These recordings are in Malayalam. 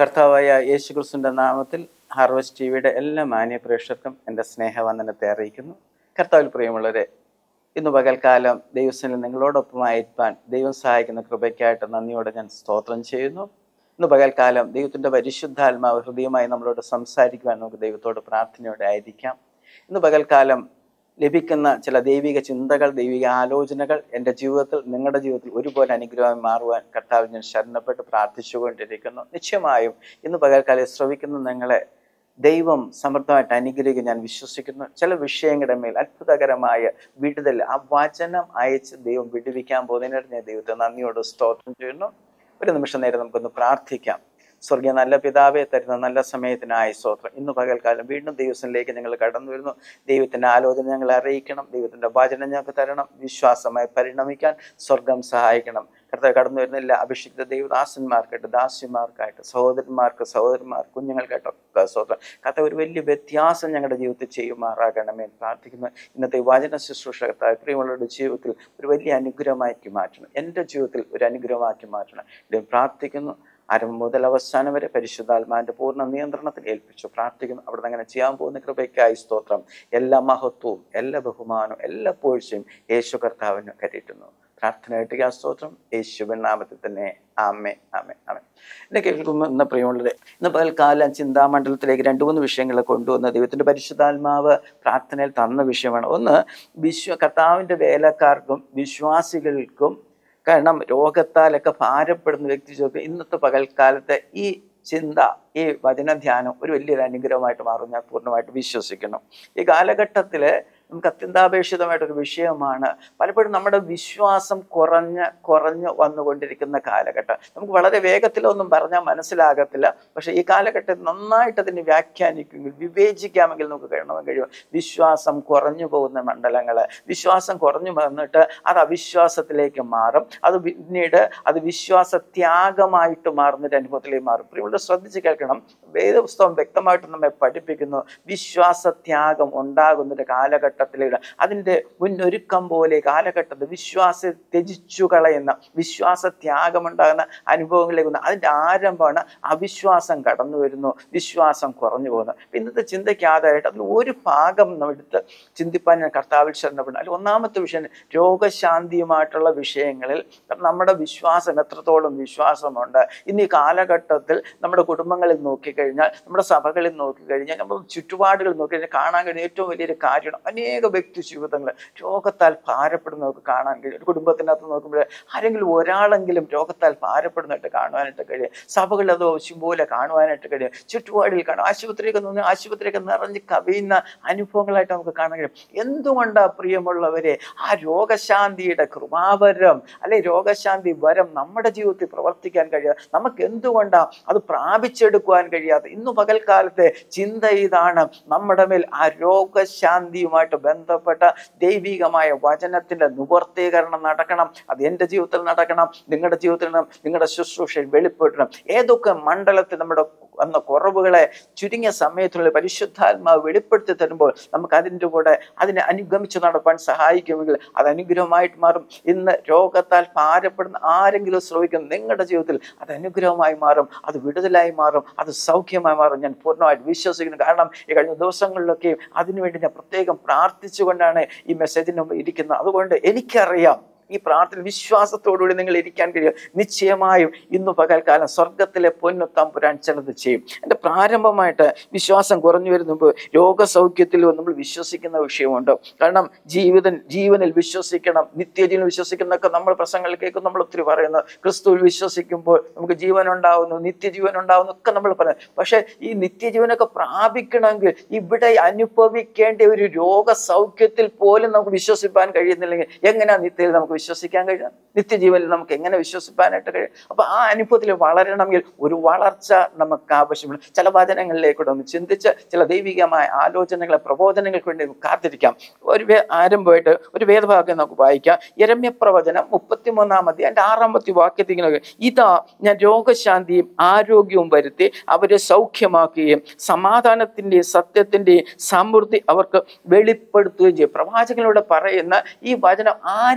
കർത്താവായ യേശു ക്രിസ്തുവിൻ്റെ നാമത്തിൽ ഹാർവസ്റ്റ് ടി വിയുടെ എല്ലാ മാന്യ പ്രേക്ഷകർക്കും എൻ്റെ സ്നേഹവന്ദനത്തെ അറിയിക്കുന്നു കർത്താവിൽ പ്രിയമുള്ളവരെ ഇന്ന് പകൽക്കാലം ദൈവസ്ഥനിൽ നിങ്ങളോടൊപ്പമായിരിക്കാൻ ദൈവം സഹായിക്കുന്ന കൃപയ്ക്കായിട്ട് നന്ദിയോടെ ഞാൻ സ്തോത്രം ചെയ്യുന്നു ഇന്ന് പകൽക്കാലം ദൈവത്തിൻ്റെ പരിശുദ്ധാത്മാവ് ഹൃദയമായി നമ്മളോട് സംസാരിക്കുവാൻ നമുക്ക് ദൈവത്തോട് പ്രാർത്ഥനയോടെ ആയിരിക്കാം ഇന്ന് പകൽക്കാലം ലഭിക്കുന്ന ചില ദൈവിക ചിന്തകൾ ദൈവിക ആലോചനകൾ എൻ്റെ ജീവിതത്തിൽ നിങ്ങളുടെ ജീവിതത്തിൽ ഒരുപോലെ അനുഗ്രഹമായി മാറുവാൻ കർത്താവിൽ ഞാൻ ശരണപ്പെട്ട് പ്രാർത്ഥിച്ചുകൊണ്ടിരിക്കുന്നു നിശ്ചയമായും ഇന്ന് പകൽക്കാലം ശ്രവിക്കുന്ന നിങ്ങളെ ദൈവം സമൃദ്ധമായിട്ട് അനുഗ്രഹിക്കും ഞാൻ വിശ്വസിക്കുന്നു ചില വിഷയങ്ങളുടെ മേൽ അത്ഭുതകരമായ വിടുതൽ ആ വചനം അയച്ച് ദൈവം വിടുവിക്കാൻ പോകുന്നതിനായിട്ട് ഞാൻ ദൈവത്തെ നന്ദിയോട് സ്തോത്രം ചെയ്യുന്നു ഒരു നിമിഷം നേരം നമുക്കൊന്ന് പ്രാർത്ഥിക്കാം സ്വർഗീയ നല്ല പിതാവെ തരുന്ന നല്ല സമയത്തിനായി സ്തോത്രം ഇന്ന് പകൽക്കാലം വീണ്ടും ദൈവത്തിലേക്ക് ഞങ്ങൾ കടന്നു വരുന്നു ദൈവത്തിന്റെ ആലോചന ഞങ്ങളെ അറിയിക്കണം ദൈവത്തിന്റെ വചനം ഞങ്ങൾക്ക് തരണം വിശ്വാസമായി പരിണമിക്കാൻ സ്വർഗം സഹായിക്കണം കർത്താവ് കടന്നു വരുന്ന എല്ലാ അഭിഷിക്ത ദൈവദാസന്മാർക്കായിട്ട് ദാസിമാർക്കായിട്ട് സഹോദരന്മാർക്ക് സഹോദരന്മാർ കുഞ്ഞുങ്ങൾക്കായിട്ടൊക്കെ സ്തോത്രം കർത്താവ് ഒരു വലിയ വ്യത്യാസം ഞങ്ങളുടെ ജീവിതത്തിൽ ചെയ്യുമാറാകണമേ എന്ന് പ്രാർത്ഥിക്കുന്നു ഇന്നത്തെ വചന ശുശ്രൂഷ കർത്താവ് പ്രിയമുള്ളവരുടെ ജീവിതത്തിൽ ഒരു വലിയ അനുഗ്രഹമാക്കി മാറ്റണം എൻ്റെ ജീവിതത്തിൽ ഒരു അനുഗ്രഹമാക്കി മാറ്റണം ഇത് പ്രാർത്ഥിക്കുന്നു ആരംഭം മുതൽ അവസാനം വരെ പരിശുദ്ധാത്മാവിന്റെ പൂർണ്ണ നിയന്ത്രണത്തിൽ ഏൽപ്പിച്ചു പ്രാർത്ഥിക്കുന്നു അവിടെ അങ്ങനെ ചെയ്യാൻ പോകുന്ന കൃപയ്ക്കായി സ്തോത്രം എല്ലാ മഹത്വവും എല്ലാ ബഹുമാനവും എല്ലാ പോഴ്ചയും യേശു കർത്താവിന് കരുറ്റുന്നു പ്രാർത്ഥനയായിട്ട് ആ സ്തോത്രം യേശുവിൻ നാമത്തിൽ തന്നെ ആമേ ആമേ ആമേ എന്നെ കേൾക്കുമ്പോൾ ഇന്ന് പ്രിയമുള്ളത് ഇന്ന് പകൽക്കാലം ചിന്താമണ്ഡലത്തിലേക്ക് രണ്ട് മൂന്ന് വിഷയങ്ങൾ കൊണ്ടുവന്ന ദൈവത്തിന്റെ പരിശുദ്ധാത്മാവ് പ്രാർത്ഥനയിൽ തന്ന വിഷയമാണ് ഒന്ന് വിശ്വ കർത്താവിന്റെ വേലക്കാർക്കും വിശ്വാസികൾക്കും കാരണം രോഗത്താലൊക്കെ ഭാരപ്പെടുന്ന വ്യക്തി ചോദിക്കും ഇന്നത്തെ പകൽക്കാലത്തെ ഈ ചിന്ത ഈ വചനധ്യാനം ഒരു വലിയൊരു അനുഗ്രഹമായിട്ട് മാറും ഞാൻ പൂർണ്ണമായിട്ട് വിശ്വസിക്കുന്നു ഈ കാലഘട്ടത്തിൽ നമുക്ക് അത്യന്താപേക്ഷിതമായിട്ടൊരു വിഷയമാണ് പലപ്പോഴും നമ്മുടെ വിശ്വാസം കുറഞ്ഞ് കുറഞ്ഞ് വന്നുകൊണ്ടിരിക്കുന്ന കാലഘട്ടം നമുക്ക് വളരെ വേഗത്തിലൊന്നും പറഞ്ഞാൽ മനസ്സിലാകത്തില്ല പക്ഷെ ഈ കാലഘട്ടത്തിൽ നന്നായിട്ട് അതിനെ വ്യാഖ്യാനിക്കുമെങ്കിൽ വിവേചിക്കാമെങ്കിൽ നമുക്ക് കഴിയണമെന്ന് കഴിയും വിശ്വാസം കുറഞ്ഞു പോകുന്ന മണ്ഡലങ്ങൾ വിശ്വാസം കുറഞ്ഞു വന്നിട്ട് അത് അവിശ്വാസത്തിലേക്ക് മാറും അത് പിന്നീട് അത് വിശ്വാസ ത്യാഗമായിട്ട് മാറുന്നൊരു അനുഭവത്തിലേക്ക് മാറും ഇവിടെ ശ്രദ്ധിച്ച് കേൾക്കണം വേദപുസ്തകം വ്യക്തമായിട്ട് നമ്മെ പഠിപ്പിക്കുന്നു വിശ്വാസ ത്യാഗം ഉണ്ടാകുന്നൊരു കാലഘട്ടത്തിലേക്ക് അതിൻ്റെ മുന്നൊരുക്കം പോലെ കാലഘട്ടത്തിൽ വിശ്വാസം ത്യജിച്ചു കളയുന്ന വിശ്വാസ ത്യാഗമുണ്ടാകുന്ന അനുഭവങ്ങളിലേക്ക് വന്ന് അതിൻ്റെ ആരംഭമാണ് അവിശ്വാസം കടന്നു വരുന്നു വിശ്വാസം കുറഞ്ഞു പോകുന്നു അപ്പൊ ഇന്നത്തെ ചിന്തയ്ക്ക് ആധാരമായിട്ട് അതിൽ ഒരു ഭാഗം നാം എടുത്ത് ചിന്തിപ്പാൻ ഞാൻ കർത്താവിൽ ശരണപ്പെടുന്നു അതിൽ ഒന്നാമത്തെ വിഷയം രോഗശാന്തിയുമായിട്ടുള്ള വിഷയങ്ങളിൽ നമ്മുടെ വിശ്വാസം എത്രത്തോളം വിശ്വാസമുണ്ട് ഇന്ന് ഈ കാലഘട്ടത്തിൽ നമ്മുടെ കുടുംബങ്ങളിൽ നോക്കിക്കഴിഞ്ഞാൽ നമ്മുടെ സഭകളിൽ നോക്കിക്കഴിഞ്ഞാൽ നമ്മൾ ചുറ്റുപാടുകൾ നോക്കിക്കഴിഞ്ഞാൽ കാണാൻ കഴിയുന്ന ഏറ്റവും വലിയൊരു കാര്യമാണ് അനേക വ്യക്തി ജീവിതങ്ങൾ രോഗത്താൽ ഭാരപ്പെടുന്നവർക്ക് കാണാൻ കഴിയും ഒരു കുടുംബത്തിനകത്ത് നോക്കുമ്പോൾ ആരെങ്കിലും ഒരാളെങ്കിലും രോഗത്താൽ ഭാരപ്പെടുന്നതായിട്ട് കാണുവാനായിട്ട് കഴിയും സഭകളിൽ അത് ആവശ്യം പോലെ കാണുവാനായിട്ട് കഴിയും ചുറ്റുപാടിൽ കാണും ആശുപത്രിയൊക്കെ നിന്ന് ആശുപത്രിയൊക്കെ നിറഞ്ഞ് കവിയുന്ന അനുഭവങ്ങളായിട്ട് നമുക്ക് കാണാൻ കഴിയും എന്തുകൊണ്ടാ പ്രിയമുള്ളവരെ ആ രോഗശാന്തിയുടെ കൃപാവരം അല്ലെ രോഗശാന്തി വരം നമ്മുടെ ജീവിതത്തിൽ പ്രവർത്തിക്കാൻ കഴിയാതെ നമുക്ക് എന്തുകൊണ്ടാ അത് പ്രാപിച്ചെടുക്കുവാൻ കഴിയാതെ ഇന്ന് പകൽക്കാലത്തെ ചിന്ത ഇതാണ് നമ്മുടെ മേൽ ആ രോഗശാന്തിയുമായിട്ട് ബന്ധപ്പെട്ട ദൈവികമായ വചനത്തിന്റെ നിവർത്തീകരണം നടക്കണം അത് എൻ്റെ ജീവിതത്തിൽ നടക്കണം നിങ്ങളുടെ ജീവിതത്തിൽ നടക്കണം, നിങ്ങളുടെ ശുശ്രൂഷയിൽ വെളിപ്പെടണം ഏതൊക്കെ മണ്ഡലത്തിൽ നമ്മുടെ വന്ന കുറവുകളെ ചുരുങ്ങിയ സമയത്തിനുള്ളിൽ പരിശുദ്ധാത്മാവ് വെളിപ്പെടുത്തി തരുമ്പോൾ നമുക്ക് അതിൻ്റെ കൂടെ അതിനെ അനുഗമിച്ച് നടപ്പാൻ സഹായിക്കുമെങ്കിൽ അത് അനുഗ്രഹമായിട്ട് മാറും ഇന്ന് രോഗത്താൽ ഭാരപ്പെടുന്ന ആരെങ്കിലും ശ്രമിക്കുന്ന നിങ്ങളുടെ ജീവിതത്തിൽ അത് അനുഗ്രഹമായി മാറും അത് വിടുതലായി മാറും അത് സൗഖ്യമായി മാറും ഞാൻ പൂർണ്ണമായിട്ട് വിശ്വസിക്കുന്നു കാരണം ഈ കഴിഞ്ഞ ദിവസങ്ങളിലൊക്കെയും അതിനുവേണ്ടി ഞാൻ പ്രത്യേകം പ്രാർത്ഥിച്ചുകൊണ്ടാണ് ഈ മെസ്സേജിന് മുമ്പ് ഇരിക്കുന്നത് അതുകൊണ്ട് എനിക്കറിയാം ഈ പ്രാർത്ഥന വിശ്വാസത്തോടുകൂടി നിങ്ങൾ ഇരിക്കാൻ കഴിയും നിശ്ചയമായും ഇന്ന് പകൽക്കാലം സ്വർഗത്തിലെ പൊന്നു തമ്പുരാൻ ചിലത് ചെയ്യും എൻ്റെ പ്രാരംഭമായിട്ട് വിശ്വാസം കുറഞ്ഞു വരുമ്പോൾ രോഗസൗഖ്യത്തിൽ നമ്മൾ വിശ്വസിക്കുന്ന വിഷയമുണ്ട് കാരണം ജീവിതൻ ജീവനിൽ വിശ്വസിക്കണം നിത്യജീവനിൽ വിശ്വസിക്കുന്നൊക്കെ നമ്മൾ പ്രസംഗങ്ങൾ കേൾക്കും നമ്മൾ ഒത്തിരി പറയുന്നു ക്രിസ്തുവിൽ വിശ്വസിക്കുമ്പോൾ നമുക്ക് ജീവൻ ഉണ്ടാവുന്നു നിത്യജീവൻ ഉണ്ടാവുന്നു ഒക്കെ നമ്മൾ പറയുന്നു പക്ഷേ ഈ നിത്യജീവനൊക്കെ പ്രാപിക്കണമെങ്കിൽ ഇവിടെ അനുഭവിക്കേണ്ട ഒരു രോഗസൗഖ്യത്തിൽ പോലും നമുക്ക് വിശ്വസിപ്പാൻ കഴിയുന്നില്ലെങ്കിൽ എങ്ങനെയാ നിത്യയിൽ നമുക്ക് വിശ്വസിക്കാൻ കഴിയുക നിത്യജീവനിൽ നമുക്ക് എങ്ങനെ വിശ്വസിപ്പാനായിട്ട് കഴിയും അപ്പൊ ആ അനുഭവത്തിൽ വളരണമെങ്കിൽ ഒരു വളർച്ച നമുക്ക് ആവശ്യമാണ് ചില വചനങ്ങളിലേക്കൂടെ ഒന്ന് ചിന്തിച്ച് ചില ദൈവികമായ ആലോചനകളെ പ്രബോധനങ്ങൾക്ക് വേണ്ടി നമുക്ക് കാത്തിരിക്കാം ഒരു വേ- ആരംഭമായിട്ട് ഒരു വേദഭാഗം നമുക്ക് വായിക്കാം യരമ്യ പ്രവചനം മുപ്പത്തിമൂന്നാം അധ്യായം എൻ്റെ ആറാമത്തെ വാക്യത്തിൽ ഇങ്ങനെ പറയും, ഇതാ ഞാൻ രോഗശാന്തിയും ആരോഗ്യവും വരുത്തി അവരെ സൗഖ്യമാക്കുകയും സമാധാനത്തിന്റെയും സത്യത്തിന്റെയും സമൃദ്ധി അവർക്ക് വെളിപ്പെടുത്തുകയും ചെയ്യും പ്രവാചകനോട് പറയുന്ന ഈ വചനം ആരെക്കുറിച്ച്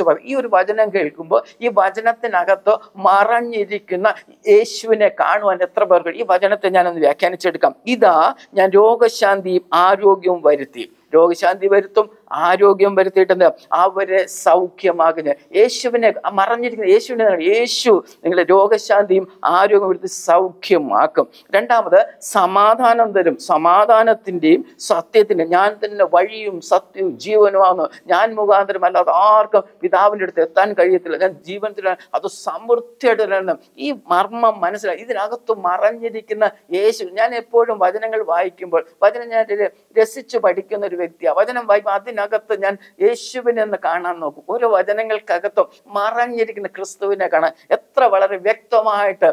പറയും ഈ ഒരു വചനം കേൾക്കുമ്പോൾ ഈ വചനത്തിനകത്ത് മറഞ്ഞിരിക്കുന്ന യേശുവിനെ കാണുവാൻ എത്ര പേർക്ക് ഈ വചനത്തെ ഞാനൊന്ന് വ്യാഖ്യാനിച്ചെടുക്കാം ഇതാ ഞാൻ രോഗശാന്തിയും ആരോഗ്യവും വരുത്തി രോഗശാന്തി വരുത്തും ആരോഗ്യം വരുത്തിയിട്ടുണ്ട് അവരെ സൗഖ്യമാകുന്ന യേശുവിനെ മറഞ്ഞിരിക്കുന്ന യേശുവിനെ നിങ്ങൾ- യേശു നിങ്ങളെ രോഗശാന്തിയും ആരോഗ്യം വരുത്തി സൗഖ്യമാക്കും രണ്ടാമത് സമാധാനം തരും സമാധാനത്തിൻ്റെയും സത്യത്തിൻ്റെയും ഞാൻ തന്നെ വഴിയും സത്യവും ജീവനുമാകുന്നു ഞാൻ മുഖാന്തരം അല്ലാതെ ആർക്കും പിതാവിൻ്റെ അടുത്ത് എത്താൻ കഴിയത്തില്ല ഞാൻ ജീവനത്തിൽ അത് സമൃദ്ധിയായിട്ട് തരണം ഈ മർമ്മം മനസ്സിലായി ഇതിനകത്ത് മറഞ്ഞിരിക്കുന്ന യേശു ഞാൻ എപ്പോഴും വചനങ്ങൾ വായിക്കുമ്പോൾ വചനം ഞാൻ ര- രസിച്ച് പഠിക്കുന്ന ഒരു വ്യക്തിയാണ് വചനം വായിക്കുമ്പോൾ അതിനകത്ത് ഞാൻ യേശുവിനെ ഒന്ന് കാണാൻ നോക്കും ഓരോ വചനങ്ങൾക്കകത്തും മറഞ്ഞിരിക്കുന്ന ക്രിസ്തുവിനെ കാണാൻ എത്ര വളരെ വ്യക്തമായിട്ട്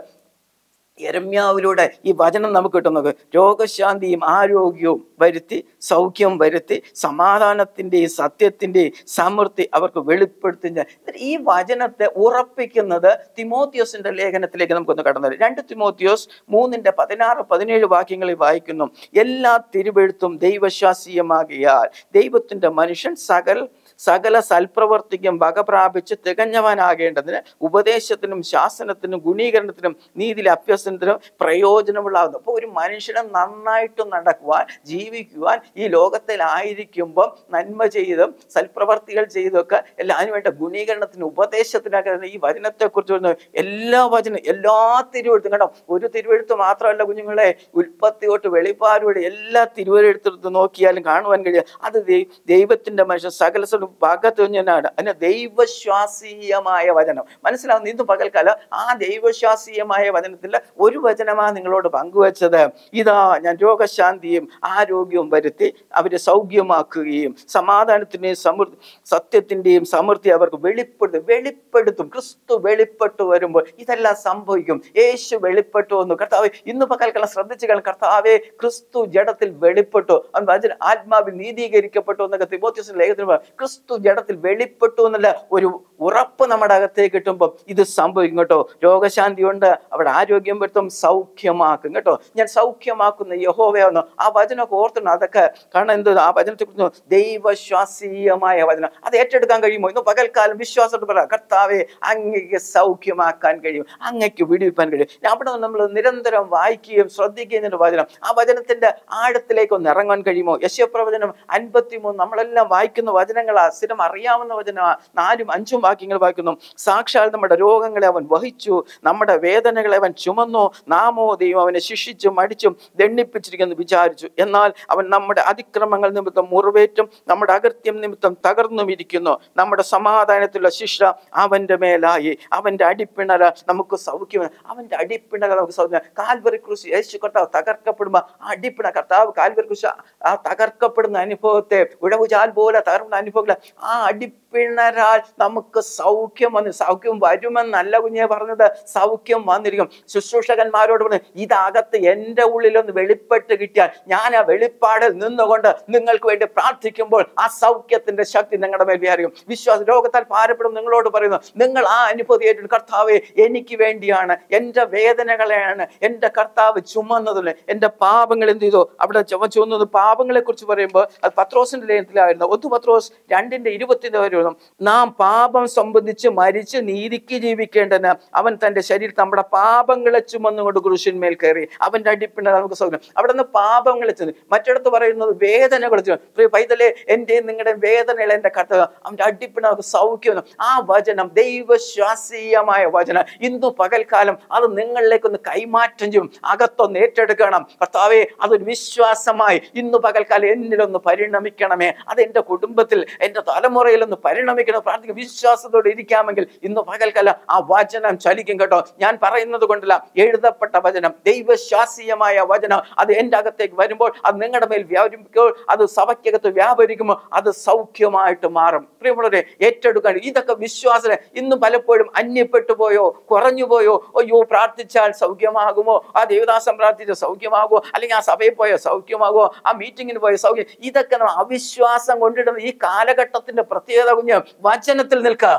യരമ്യാവിലൂടെ ഈ വചനം നമുക്ക് കിട്ടുന്നത് രോഗശാന്തിയും ആരോഗ്യവും വരുത്തി സൗഖ്യം വരുത്തി സമാധാനത്തിൻ്റെയും സത്യത്തിൻ്റെയും സമൃദ്ധി അവർക്ക് വെളിപ്പെടുത്തി ഞാൻ- എന്നിട്ട് ഈ വചനത്തെ ഉറപ്പിക്കുന്നത് തിമോത്തിയോസിന്റെ ലേഖനത്തിലേക്ക് നമുക്കൊന്ന് കടന്നു വരാം രണ്ട് തിമോത്തിയോസ് മൂന്നിന്റെ പതിനാറ് പതിനേഴ് വാക്യങ്ങളിൽ വായിക്കുന്നു എല്ലാ തിരുവെഴുത്തും ദൈവശാസീയമാകിയാൽ ദൈവത്തിന്റെ മനുഷ്യൻ സകൽ സകല സൽപ്രവർത്തിക്കും വക പ്രാപിച്ച് തികഞ്ഞവനാകേണ്ടതിന് ഉപദേശത്തിനും ശാസനത്തിനും ഗുണീകരണത്തിനും നീതിയിലെ അഭ്യസനത്തിനും പ്രയോജനമുള്ളാകുന്നു അപ്പോൾ ഒരു മനുഷ്യനെ നന്നായിട്ട് നടക്കുവാൻ ജീവിക്കുവാൻ ഈ ലോകത്തിലായിരിക്കുമ്പം നന്മ ചെയ്തും സൽപ്രവർത്തികൾ ചെയ്തൊക്കെ എല്ലാം അതിനുവേണ്ട ഗുണീകരണത്തിന് ഉപദേശത്തിനൊക്കെ ഈ വചനത്തെക്കുറിച്ച് വരുന്ന എല്ലാ വചനം എല്ലാ തിരുവെഴുത്തും കേട്ടോ ഒരു തിരുവെഴുത്ത് മാത്രമല്ല കുഞ്ഞുങ്ങളെ ഉൽപ്പത്തി തൊട്ട് വെളിപ്പാടുകൂടെ എല്ലാ തിരുവെഴുത്തെടുത്ത് നോക്കിയാലും കാണുവാൻ കഴിയും അത് ദൈ- ദൈവത്തിന്റെ മനുഷ്യൻ സകല സ്ഥലവും പകത്തുഞ്ഞനാണ് അതിന് ദൈവശ്വാസീയമായ വചനം മനസ്സിലാവുന്നു ഇന്ന് പകൽക്കാലം ആ ദൈവശ്വാസീയമായ വചനത്തിൽ ഒരു വചനമാണ് നിങ്ങളോട് പങ്കുവച്ചത് ഇതാ ഞാൻ രോഗശാന്തിയും ആരോഗ്യവും വരുത്തി അവരെ സൗഖ്യമാക്കുകയും സമാധാനത്തിന്റെയും സമൃദ്ധി സത്യത്തിന്റെയും സമൃദ്ധി അവർക്ക് വെളിപ്പെടുത്തും വെളിപ്പെടുത്തും ക്രിസ്തു വെളിപ്പെട്ടു വരുമ്പോൾ ഇതെല്ലാം സംഭവിക്കും യേശു വെളിപ്പെട്ടു വന്നു കർത്താവ് ഇന്ന് പകൽക്കാലം ശ്രദ്ധിച്ചു കാണും കർത്താവെ ക്രിസ്തു ജഡത്തിൽ വെളിപ്പെട്ടു അവൻ വചന ആത്മാവിൽ നീതീകരിക്കപ്പെട്ടു എന്നൊക്കെ തിമോത്യസിന്റെ ലേഖനത്തിൽ പറയും. ക്രിസ്തു ജഡത്തിൽ വെളിപ്പെട്ടു എന്നുള്ള ഒരു ഉറപ്പ് നമ്മുടെ അകത്തേക്ക് കിട്ടുമ്പോൾ ഇത് സംഭവിക്കും കേട്ടോ രോഗശാന്തി ഉണ്ട് അവിടെ ആരോഗ്യം വരുത്തും സൗഖ്യമാക്കും കേട്ടോ ഞാൻ സൗഖ്യമാക്കുന്ന യഹോവയാവുന്നു ആ വചനമൊക്കെ ഓർത്തണം അതൊക്കെ കാരണം എന്ത് ആ വചനത്തെ കുറിച്ച് ദൈവശ്വാസീയമായ വചനം അത് ഏറ്റെടുക്കാൻ കഴിയുമോ ഇന്ന് പകൽക്കാലം വിശ്വാസത്തോട് പറയാം കർത്താവെ അങ്ങയ്ക്ക് സൗഖ്യമാക്കാൻ കഴിയും അങ്ങയ്ക്ക് വിടിവിപ്പാൻ കഴിയും അവിടെ നിന്ന് നമ്മൾ നിരന്തരം വായിക്കുകയും ശ്രദ്ധിക്കുകയും ചെയ്യുന്ന വചനം ആ വചനത്തിന്റെ ആഴത്തിലേക്ക് ഒന്ന് ഇറങ്ങാൻ കഴിയുമോ യശപ്രവചനം അൻപത്തിമൂന്ന് നമ്മളെല്ലാം വായിക്കുന്ന വചനങ്ങളാ സ്ഥിരം അറിയാവുന്ന വചനമാ നാലും അഞ്ചും വാക്യങ്ങൾ വായിക്കുന്നു സാക്ഷാൽ നമ്മുടെ രോഗങ്ങളെ അവൻ വഹിച്ചു നമ്മുടെ വേദനകളെ അവൻ ചുമന്നു നാമോ ദൈവം അവനെ ശിക്ഷിച്ചും മടിച്ചും ദണ്ണിപ്പിച്ചിരിക്കുന്നു വിചാരിച്ചു എന്നാൽ അവൻ നമ്മുടെ അതിക്രമങ്ങൾ നിമിത്തം മുറിവേറ്റും നമ്മുടെ അകൃത്യം നിമിത്തം തകർന്നും ഇരിക്കുന്നു നമ്മുടെ സമാധാനത്തിലുള്ള ശിക്ഷ അവന്റെ മേലായി അവന്റെ അടിപ്പിണല നമുക്ക് സൗഖ്യം അവന്റെ അടിപ്പിണല നമുക്ക് സൗഖ്യം കാൽവറി ക്രൂശ് യേശു കർത്താവ് തകർക്കപ്പെടുമ്പോ ആ അടിപ്പിണ കർത്താവ് കാൽവറി ക്രൂശ് ആ തകർക്കപ്പെടുന്ന അനുഭവത്തെ ഉഴവുചാൽ പോലെ തകർന്ന അനുഭവങ്ങളെ ആ അടിപ്പിണരാൽ നമുക്ക് സൗഖ്യം വന്നു സൗഖ്യം വരുമെന്നല്ല കുഞ്ഞെ പറഞ്ഞത് സൗഖ്യം വന്നിരിക്കും ശുശ്രൂഷകന്മാരോട് പറഞ്ഞു ഇതകത്ത് എൻ്റെ ഉള്ളിലൊന്ന് വെളിപ്പെട്ട് കിട്ടിയാൽ ഞാൻ ആ വെളിപ്പാടിൽ നിന്നുകൊണ്ട് നിങ്ങൾക്ക് വേണ്ടി പ്രാർത്ഥിക്കുമ്പോൾ ആ സൗഖ്യത്തിന്റെ ശക്തി നിങ്ങളുടെ മേൽ വ്യാപിക്കും വിശ്വാസ രോഗത്താൽ ഭാരപ്പെടും നിങ്ങളോട് പറയുന്നു നിങ്ങൾ ആ അനുഭൂതി ഏറ്റെടുക്കും കർത്താവെ എനിക്ക് വേണ്ടിയാണ് എൻ്റെ വേദനകളെയാണ് എൻ്റെ കർത്താവ് ചുമന്നതിന് എൻ്റെ പാപങ്ങൾ എന്ത് ചെയ്തു അവിടെ ചുമ ചുമന്നത് പാപങ്ങളെ കുറിച്ച് പറയുമ്പോൾ അത് പത്രോസിന്റെ ലേഖനത്തിലായിരുന്നു ഒന്ന് പത്രോസ് രണ്ടിന്റെ ഇരുപത്തിൻ്റെ വരെ വരുന്നു നാം പാപം സംബന്ധിച്ച് മരിച്ച് നീതിക്ക് ജീവിക്കേണ്ടതിന് അവൻ തന്റെ ശരീരത്തിൽ നമ്മുടെ പാപങ്ങളെ ചുമന്നുകൊണ്ട് ക്രൂശിന്മേൽ കയറി അവന്റെ അടിപ്പിണ നമുക്ക് സൗകര്യം അവിടെ നിന്ന് പാപങ്ങളെ ചെന്ന് മറ്റിടത്ത് പറയുന്നത് വേദനകൾ പ്രിയ പൈതലെ എൻ്റെ നിങ്ങളുടെ വേദനകൾ എൻ്റെ കർത്തവ്യം അവന്റെ അടിപ്പിണ നമുക്ക് സൗഖ്യം ആ വചനം ദൈവശ്വാസീയമായ വചനം ഇന്നു പകൽക്കാലം അത് നിങ്ങളിലേക്കൊന്ന് കൈമാറ്റം ചെയ്യും അകത്തൊന്ന് ഏറ്റെടുക്കണം കർത്താവെ അതൊരു വിശ്വാസമായി ഇന്നു പകൽക്കാലം എന്നിലൊന്ന് പരിണമിക്കണമേ അത് എൻ്റെ കുടുംബത്തിൽ എൻ്റെ തലമുറയിലൊന്ന് പരിണമിക്കണം പ്രാർത്ഥിക്കും വിശ്വാസത്തോടെ ഇരിക്കാമെങ്കിൽ ഇന്ന് പകൽക്കാലം ആ വചനം ചലിക്കും കേട്ടോ ഞാൻ പറയുന്നത് കൊണ്ടല്ല എഴുതപ്പെട്ട വചനം ദൈവശ്വാസീയമായ വചനം അത് എൻ്റെ അകത്തേക്ക് വരുമ്പോൾ അത് നിങ്ങളുടെ മേൽ വ്യാപരിക്കുമ്പോൾ അത് സഭയ്ക്കകത്ത് വ്യാപരിക്കുമ്പോൾ അത് സൗഖ്യമായിട്ട് മാറും പ്രിയമുള്ളവരെ ഏറ്റെടുക്കാൻ ഇതൊക്കെ വിശ്വാസം ഇന്ന് പലപ്പോഴും അന്യപ്പെട്ടു പോയോ കുറഞ്ഞു പോയോ അയ്യോ പ്രാർത്ഥിച്ചാൽ സൗഖ്യമാകുമോ ആ ദേവദാസം പ്രാർത്ഥിച്ച സൗഖ്യമാകുമോ അല്ലെങ്കിൽ ആ സഭയിൽ പോയോ സൗഖ്യമാകുമോ ആ മീറ്റിങ്ങിന് പോയ സൗഖ്യം ഇതൊക്കെ നമ്മൾ അവിശ്വാസം കൊണ്ടിടുന്ന ഈ കാലഘട്ടത്തിന്റെ പ്രത്യേകത കുഞ്ഞ് വചനത്തിൽ നിൽക്കുക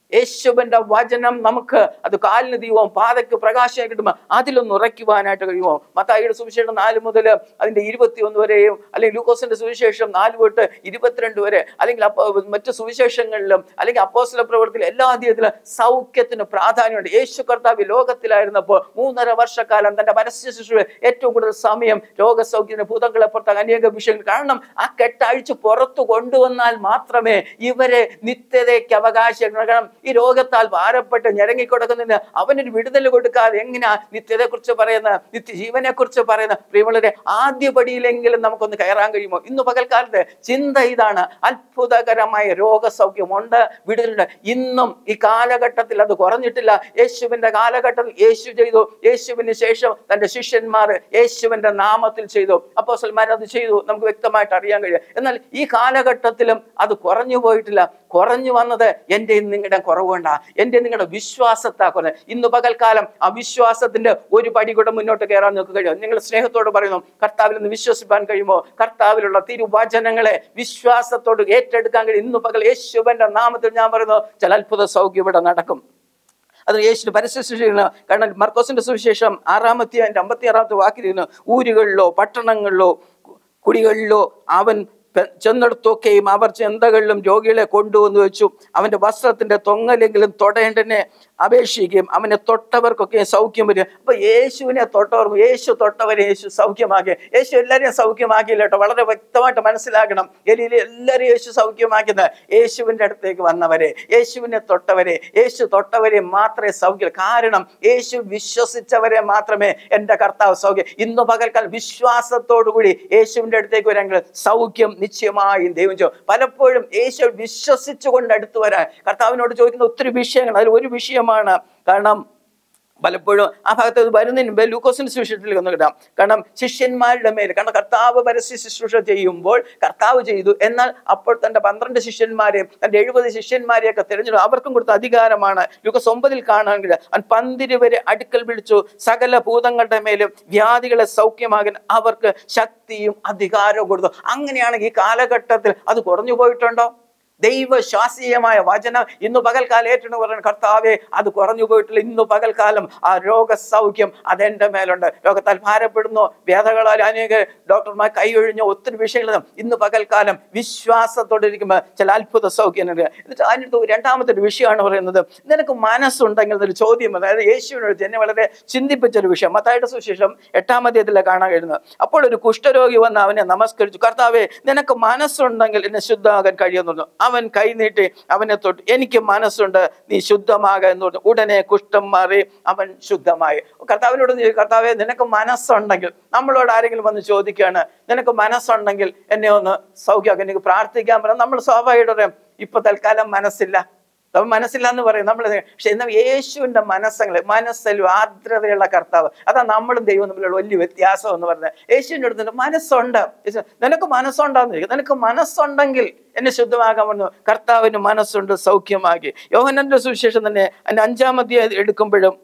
യേശുവിന്റെ വചനം നമുക്ക് അത് കാലിന് ദീപവും പാതയ്ക്ക് പ്രകാശം കിട്ടുമ്പോൾ അതിലൊന്ന് ഉറയ്ക്കുവാനായിട്ട് കഴിയുമോ മത്തായിയുടെ സുവിശേഷം നാല് മുതൽ അതിന്റെ ഇരുപത്തി ഒന്ന് വരെയും അല്ലെങ്കിൽ ലൂക്കോസിന്റെ സുവിശേഷം നാല് തൊട്ട് ഇരുപത്തിരണ്ട് വരെ അല്ലെങ്കിൽ അപ്പോ മറ്റു സുവിശേഷങ്ങളിലും അല്ലെങ്കിൽ അപ്പോസ്തല പ്രവർത്തിയിലും എല്ലാ അധ്യായത്തിലും സൗഖ്യത്തിന് പ്രാധാന്യമുണ്ട് യേശു കർത്താവ് ലോകത്തിലായിരുന്നപ്പോൾ മൂന്നര വർഷക്കാലം തന്റെ പരസ്യ ശുശ്രൂഷ ഏറ്റവും കൂടുതൽ സമയം രോഗസൗഖ്യത്തിന് ഭൂതങ്ങളെ പുറത്താൻ അനേക വിഷയങ്ങൾ കാരണം ആ കെട്ടഴിച്ച് പുറത്തു കൊണ്ടുവന്നാൽ മാത്രമേ ഇവരെ നിത്യതയ്ക്ക് അവകാശം കാരണം ഈ രോഗത്താൽ ഭാരപ്പെട്ട് ഞെരങ്ങിക്കൊടുക്കുന്നതിന് അവനൊരു വിടുതൽ കൊടുക്കാതെ എങ്ങനെയാ നിത്യതയെ കുറിച്ച് പറയുന്ന നിത്യജീവനെ കുറിച്ച് പറയുന്ന പ്രിയമുള്ളവരെ ആദ്യ പടിയിലെങ്കിലും നമുക്കൊന്ന് കയറാൻ കഴിയുമോ ഇന്ന് പകൽക്കാലത്ത് ചിന്ത ഇതാണ് അത്ഭുതകരമായ രോഗസൗഖ്യമുണ്ട് വിടുതലുണ്ട് ഇന്നും ഈ കാലഘട്ടത്തിൽ അത് കുറഞ്ഞിട്ടില്ല യേശുവിന്റെ കാലഘട്ടത്തിൽ യേശു ചെയ്തു യേശുവിന് ശേഷം തന്റെ ശിഷ്യന്മാർ യേശുവിന്റെ നാമത്തിൽ ചെയ്തു അപ്പോസൽമാർ അത് ചെയ്തു നമുക്ക് വ്യക്തമായിട്ട് അറിയാൻ കഴിയും എന്നാൽ ഈ കാലഘട്ടത്തിലും അത് കുറഞ്ഞു പോയിട്ടില്ല കുറഞ്ഞു വന്നത് എൻ്റെ നിങ്ങളുടെ കുറവുകൊണ്ടാ എൻ്റെ നിങ്ങളുടെ വിശ്വാസത്താ കുറഞ്ഞത് ഇന്ന് പകൽക്കാലം ആ വിശ്വാസത്തിന്റെ ഒരു പടി കൂടെ മുന്നോട്ട് കയറാൻ നിങ്ങൾക്ക് കഴിയും നിങ്ങൾ സ്നേഹത്തോട് പറയുന്നു കർത്താവിൽ നിന്ന് വിശ്വസിപ്പാൻ കഴിയുമോ കർത്താവിലുള്ള തിരുവചനങ്ങളെ വിശ്വാസത്തോട് ഏറ്റെടുക്കാൻ കഴിയും ഇന്ന് പകൽ യേശുവന്റെ നാമത്തിൽ ഞാൻ പറയുന്നു ചില അത്ഭുത സൗഖ്യം ഇവിടെ നടക്കും അത് യേശു പരസ്യശിക്ഷയാണ് കാരണം മർക്കോസിന്റെ സുവിശേഷം ആറാമത്തെ അതിന്റെ അമ്പത്തി ആറാമത്തെ വാക്കിലിരുന്ന് ഊരുകളിലോ പട്ടണങ്ങളിലോ കുടികളിലോ അവൻ പെ- ചെന്നിടത്തൊക്കെയും അവർ ചെന്തകളിലും രോഗികളെ കൊണ്ടുവന്ന് വെച്ചു അവന്റെ വസ്ത്രത്തിന്റെ തൊങ്ങലെങ്കിലും തൊടേണ്ടനെ അപേക്ഷിക്കുകയും അവനെ തൊട്ടവർക്കൊക്കെ സൗഖ്യം വരിക അപ്പൊ യേശുവിനെ തൊട്ടവർ യേശു തൊട്ടവരെ യേശു സൗഖ്യമാക്കി യേശു എല്ലാവരെയും സൗഖ്യമാക്കിയില്ല കേട്ടോ വളരെ വ്യക്തമായിട്ട് മനസ്സിലാക്കണം എലിയിലെ എല്ലാവരെയും യേശു സൗഖ്യമാക്കുന്നത് യേശുവിന്റെ അടുത്തേക്ക് വന്നവരെ യേശുവിനെ തൊട്ടവരെ യേശു തൊട്ടവരെ മാത്രമേ സൗഖ്യം കാരണം യേശു വിശ്വസിച്ചവരെ മാത്രമേ എൻ്റെ കർത്താവ് സൗഖ്യം ഇന്ന് പകൽക്കാൽ വിശ്വാസത്തോടുകൂടി യേശുവിന്റെ അടുത്തേക്ക് വരാമെങ്കിൽ സൗഖ്യം നിശ്ചയമായും ദൈവം ചെയ്യും പലപ്പോഴും യേശു വിശ്വസിച്ചുകൊണ്ട് അടുത്ത് വരാൻ കർത്താവിനോട് ചോദിക്കുന്ന ഒത്തിരി വിഷയങ്ങൾ അതിൽ ഒരു വിഷയമാണ് കാരണം പലപ്പോഴും ആ ഭാഗത്ത് അത് വരുന്നതിന് മുമ്പ് ലൂക്കോസിന്റെ സുവിശേഷത്തിൽ ഒന്ന് കിട്ടാം കാരണം ശിഷ്യന്മാരുടെ മേൽ കാരണം കർത്താവ് പരസ്യ ശുശ്രൂഷ ചെയ്യുമ്പോൾ കർത്താവ് ചെയ്തു എന്നാൽ അപ്പോൾ തന്റെ പന്ത്രണ്ട് ശിഷ്യന്മാരെയും തന്റെ എഴുപത് ശിഷ്യന്മാരെയൊക്കെ തിരഞ്ഞെടുത്തു അവർക്കും കൊടുത്ത അധികാരമാണ് ലൂക്കോസ് ഒമ്പതിൽ കാണുകയാണെങ്കിൽ അവൻ പന്തിര് വരെ അടുക്കൽ വിളിച്ചു സകല ഭൂതങ്ങളുടെ മേലും വ്യാധികളെ സൗഖ്യമാകാൻ അവർക്ക് ശക്തിയും അധികാരവും കൊടുത്തു അങ്ങനെയാണെങ്കിൽ ഈ കാലഘട്ടത്തിൽ അത് കുറഞ്ഞു പോയിട്ടുണ്ടോ ദൈവശാസ്ത്രീയമായ വചനം ഇന്ന് പകൽക്കാലം ഏറ്റെന്ന് പറയുന്നത് കർത്താവെ അത് കുറഞ്ഞു പോയിട്ടില്ല ഇന്ന് പകൽക്കാലം ആ രോഗസൗഖ്യം അതെന്റെ മേലുണ്ട് രോഗത്താൽ ഭാരപ്പെടുന്നു വേദകളാൽ അനേക ഡോക്ടർമാർ കൈയൊഴിഞ്ഞ ഒത്തിരി വിഷയങ്ങൾ ഇന്ന് പകൽക്കാലം വിശ്വാസത്തോടെ ഇരിക്കുമ്പോൾ ചില അത്ഭുത സൗഖ്യം ഉണ്ട്. എന്നിട്ട് അതിനടുത്ത് രണ്ടാമത്തെ ഒരു വിഷയമാണ് പറയുന്നത് നിനക്ക് മനസ്സുണ്ടെങ്കിൽ ഒരു ചോദ്യം അതായത് യേശുവിനോട് എന്നെ വളരെ ചിന്തിപ്പിച്ച ഒരു വിഷയം മത്തായുടെ സുവിശേഷം എട്ടാം അധ്യായത്തിലെ കാണാൻ കഴിയുന്നത് അപ്പോൾ ഒരു കുഷ്ഠരോഗി വന്ന് അവനെ നമസ്കരിച്ചു കർത്താവെ നിനക്ക് മനസ്സുണ്ടെങ്കിൽ എന്നെ ശുദ്ധമാകാൻ കഴിയുമെന്ന് പറഞ്ഞു അവൻ കൈനീട്ടി അവനെ തൊട്ട് എനിക്ക് മനസ്സുണ്ട് നീ ശുദ്ധമാകുക എന്ന് പറഞ്ഞു ഉടനെ കുഷ്ഠം മാറി അവൻ ശുദ്ധമായി കർത്താവിനോട് നീ കർത്താവെ നിനക്ക് മനസ്സുണ്ടെങ്കിൽ നമ്മളോട് ആരെങ്കിലും വന്ന് ചോദിക്കുകയാണ് നിനക്ക് മനസ്സുണ്ടെങ്കിൽ എന്നെ ഒന്ന് സൗഖ്യമാക്കി എനിക്ക് പ്രാർത്ഥിക്കാൻ പറയാം നമ്മൾ സ്വാഭാവികമായിട്ട് പറയാം ഇപ്പൊ തൽക്കാലം മനസ്സില്ല അപ്പൊ മനസ്സില്ല എന്ന് പറയും നമ്മൾ പക്ഷെ എന്നാൽ യേശുവിന്റെ മനസ്സങ്ങൾ മനസ്സിലും ആർദ്രതയുള്ള കർത്താവ് അതാ നമ്മളും ദൈവം തമ്മിലുള്ള വലിയ വ്യത്യാസം എന്ന് പറഞ്ഞത് യേശുവിൻ്റെ അടുത്ത് മനസ്സുണ്ട് യേശു, നിനക്ക് മനസ്സുണ്ടാന്ന് ചോദിക്കും നിനക്ക് മനസ്സുണ്ടെങ്കിൽ എന്നെ ശുദ്ധമാകാൻ പറഞ്ഞു കർത്താവിന് മനസ്സുണ്ട് സൗഖ്യമാക്കി യോഹനന്റെ സുവിശേഷം തന്നെ അതിന്റെ അഞ്ചാമത്തെ എടുക്കുമ്പോഴും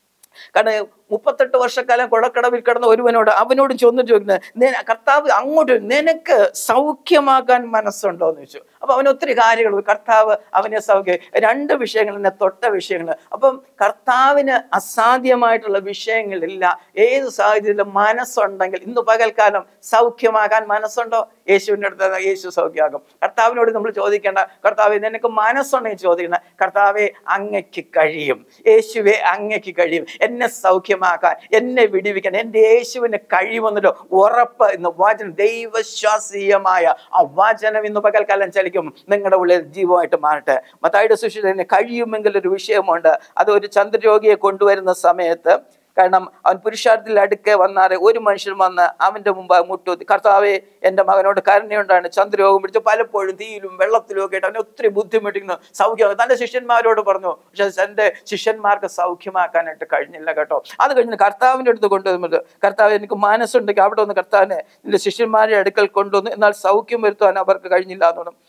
കാരണം മുപ്പത്തെട്ട് വർഷക്കാലം കുളക്കടവിൽ കിടന്ന ഒരുവനോട് അവനോട് ചെന്ന് ചോദിക്കുന്നത് "നിന- കർത്താവ് അങ്ങോട്ട് നിനക്ക് സൗഖ്യമാക്കാൻ മനസ്സുണ്ടോ എന്ന് ചോദിച്ചു അപ്പൊ അവന് ഒത്തിരി കാര്യങ്ങൾ കർത്താവ് അവനെ സൗഖ്യം രണ്ട് വിഷയങ്ങൾ എന്നെ തൊട്ട വിഷയങ്ങൾ അപ്പം കർത്താവിന് അസാധ്യമായിട്ടുള്ള വിഷയങ്ങളില്ല ഏത് സാഹചര്യത്തിലും മനസ്സുണ്ടെങ്കിൽ ഇന്ന് പകൽക്കാലം സൗഖ്യമാകാൻ മനസ്സുണ്ടോ യേശുവിൻ്റെ അടുത്ത് യേശു സൗഖ്യമാകും കർത്താവിനോട് നമ്മൾ ചോദിക്കേണ്ട കർത്താവെ നിനക്ക് മനസ്സുണ്ടെങ്കിൽ ചോദിക്കണം കർത്താവെ അങ്ങയ്ക്ക് കഴിയും യേശുവെ അങ്ങയ്ക്ക് കഴിയും എന്നെ സൗഖ്യമാക്കാൻ എന്നെ വിടിവിക്കാൻ എൻ്റെ യേശുവിന് കഴിയുമെന്നൊരു ഉറപ്പ് ഇന്ന് വചനം ദൈവശ്വാസീയമായ ആ വചനം ഇന്ന് പകൽക്കാലം ചലിക്കും നിങ്ങളുടെ ഉള്ളിൽ ജീവമായിട്ട് മാറട്ടെ മത്തായിയുടെ സുശീലന് കഴിയുമെങ്കിൽ ഒരു വിഷയമുണ്ട് അത് ഒരു ചന്ദ്രരോഗിയെ കൊണ്ടുവരുന്ന സമയത്ത് കാരണം അവൻ പുരുഷാർത്ഥത്തിൽ അടുക്കെ വന്നാറെ ഒരു മനുഷ്യൻ വന്ന് അവന്റെ മുമ്പ് മുട്ടു കർത്താവെ എൻ്റെ മകനോട് കരുണയുണ്ടാണ് ചന്ദ്രരോഗം പിടിച്ച് പലപ്പോഴും തീയിലും വെള്ളത്തിലും ഒക്കെ ആയിട്ട് അവനെ ഒത്തിരി ബുദ്ധിമുട്ടിക്കുന്നു സൗഖ്യം തൻ്റെ ശിഷ്യന്മാരോട് പറഞ്ഞു പക്ഷെ എൻ്റെ ശിഷ്യന്മാർക്ക് സൗഖ്യമാക്കാനായിട്ട് കഴിഞ്ഞില്ല കേട്ടോ അത് കഴിഞ്ഞ് കർത്താവിൻ്റെ അടുത്ത് കൊണ്ടുവന്നത് കർത്താവ് എനിക്ക് മനസ്സുണ്ടെങ്കിൽ അവിടെ ഒന്ന് കർത്താവിനെ നിന്റെ ശിഷ്യന്മാരെ അടുക്കൽ കൊണ്ടുവന്നു എന്നാൽ സൗഖ്യം വരുത്തുവാൻ അവർക്ക് കഴിഞ്ഞില്ല എന്ന് പറഞ്ഞു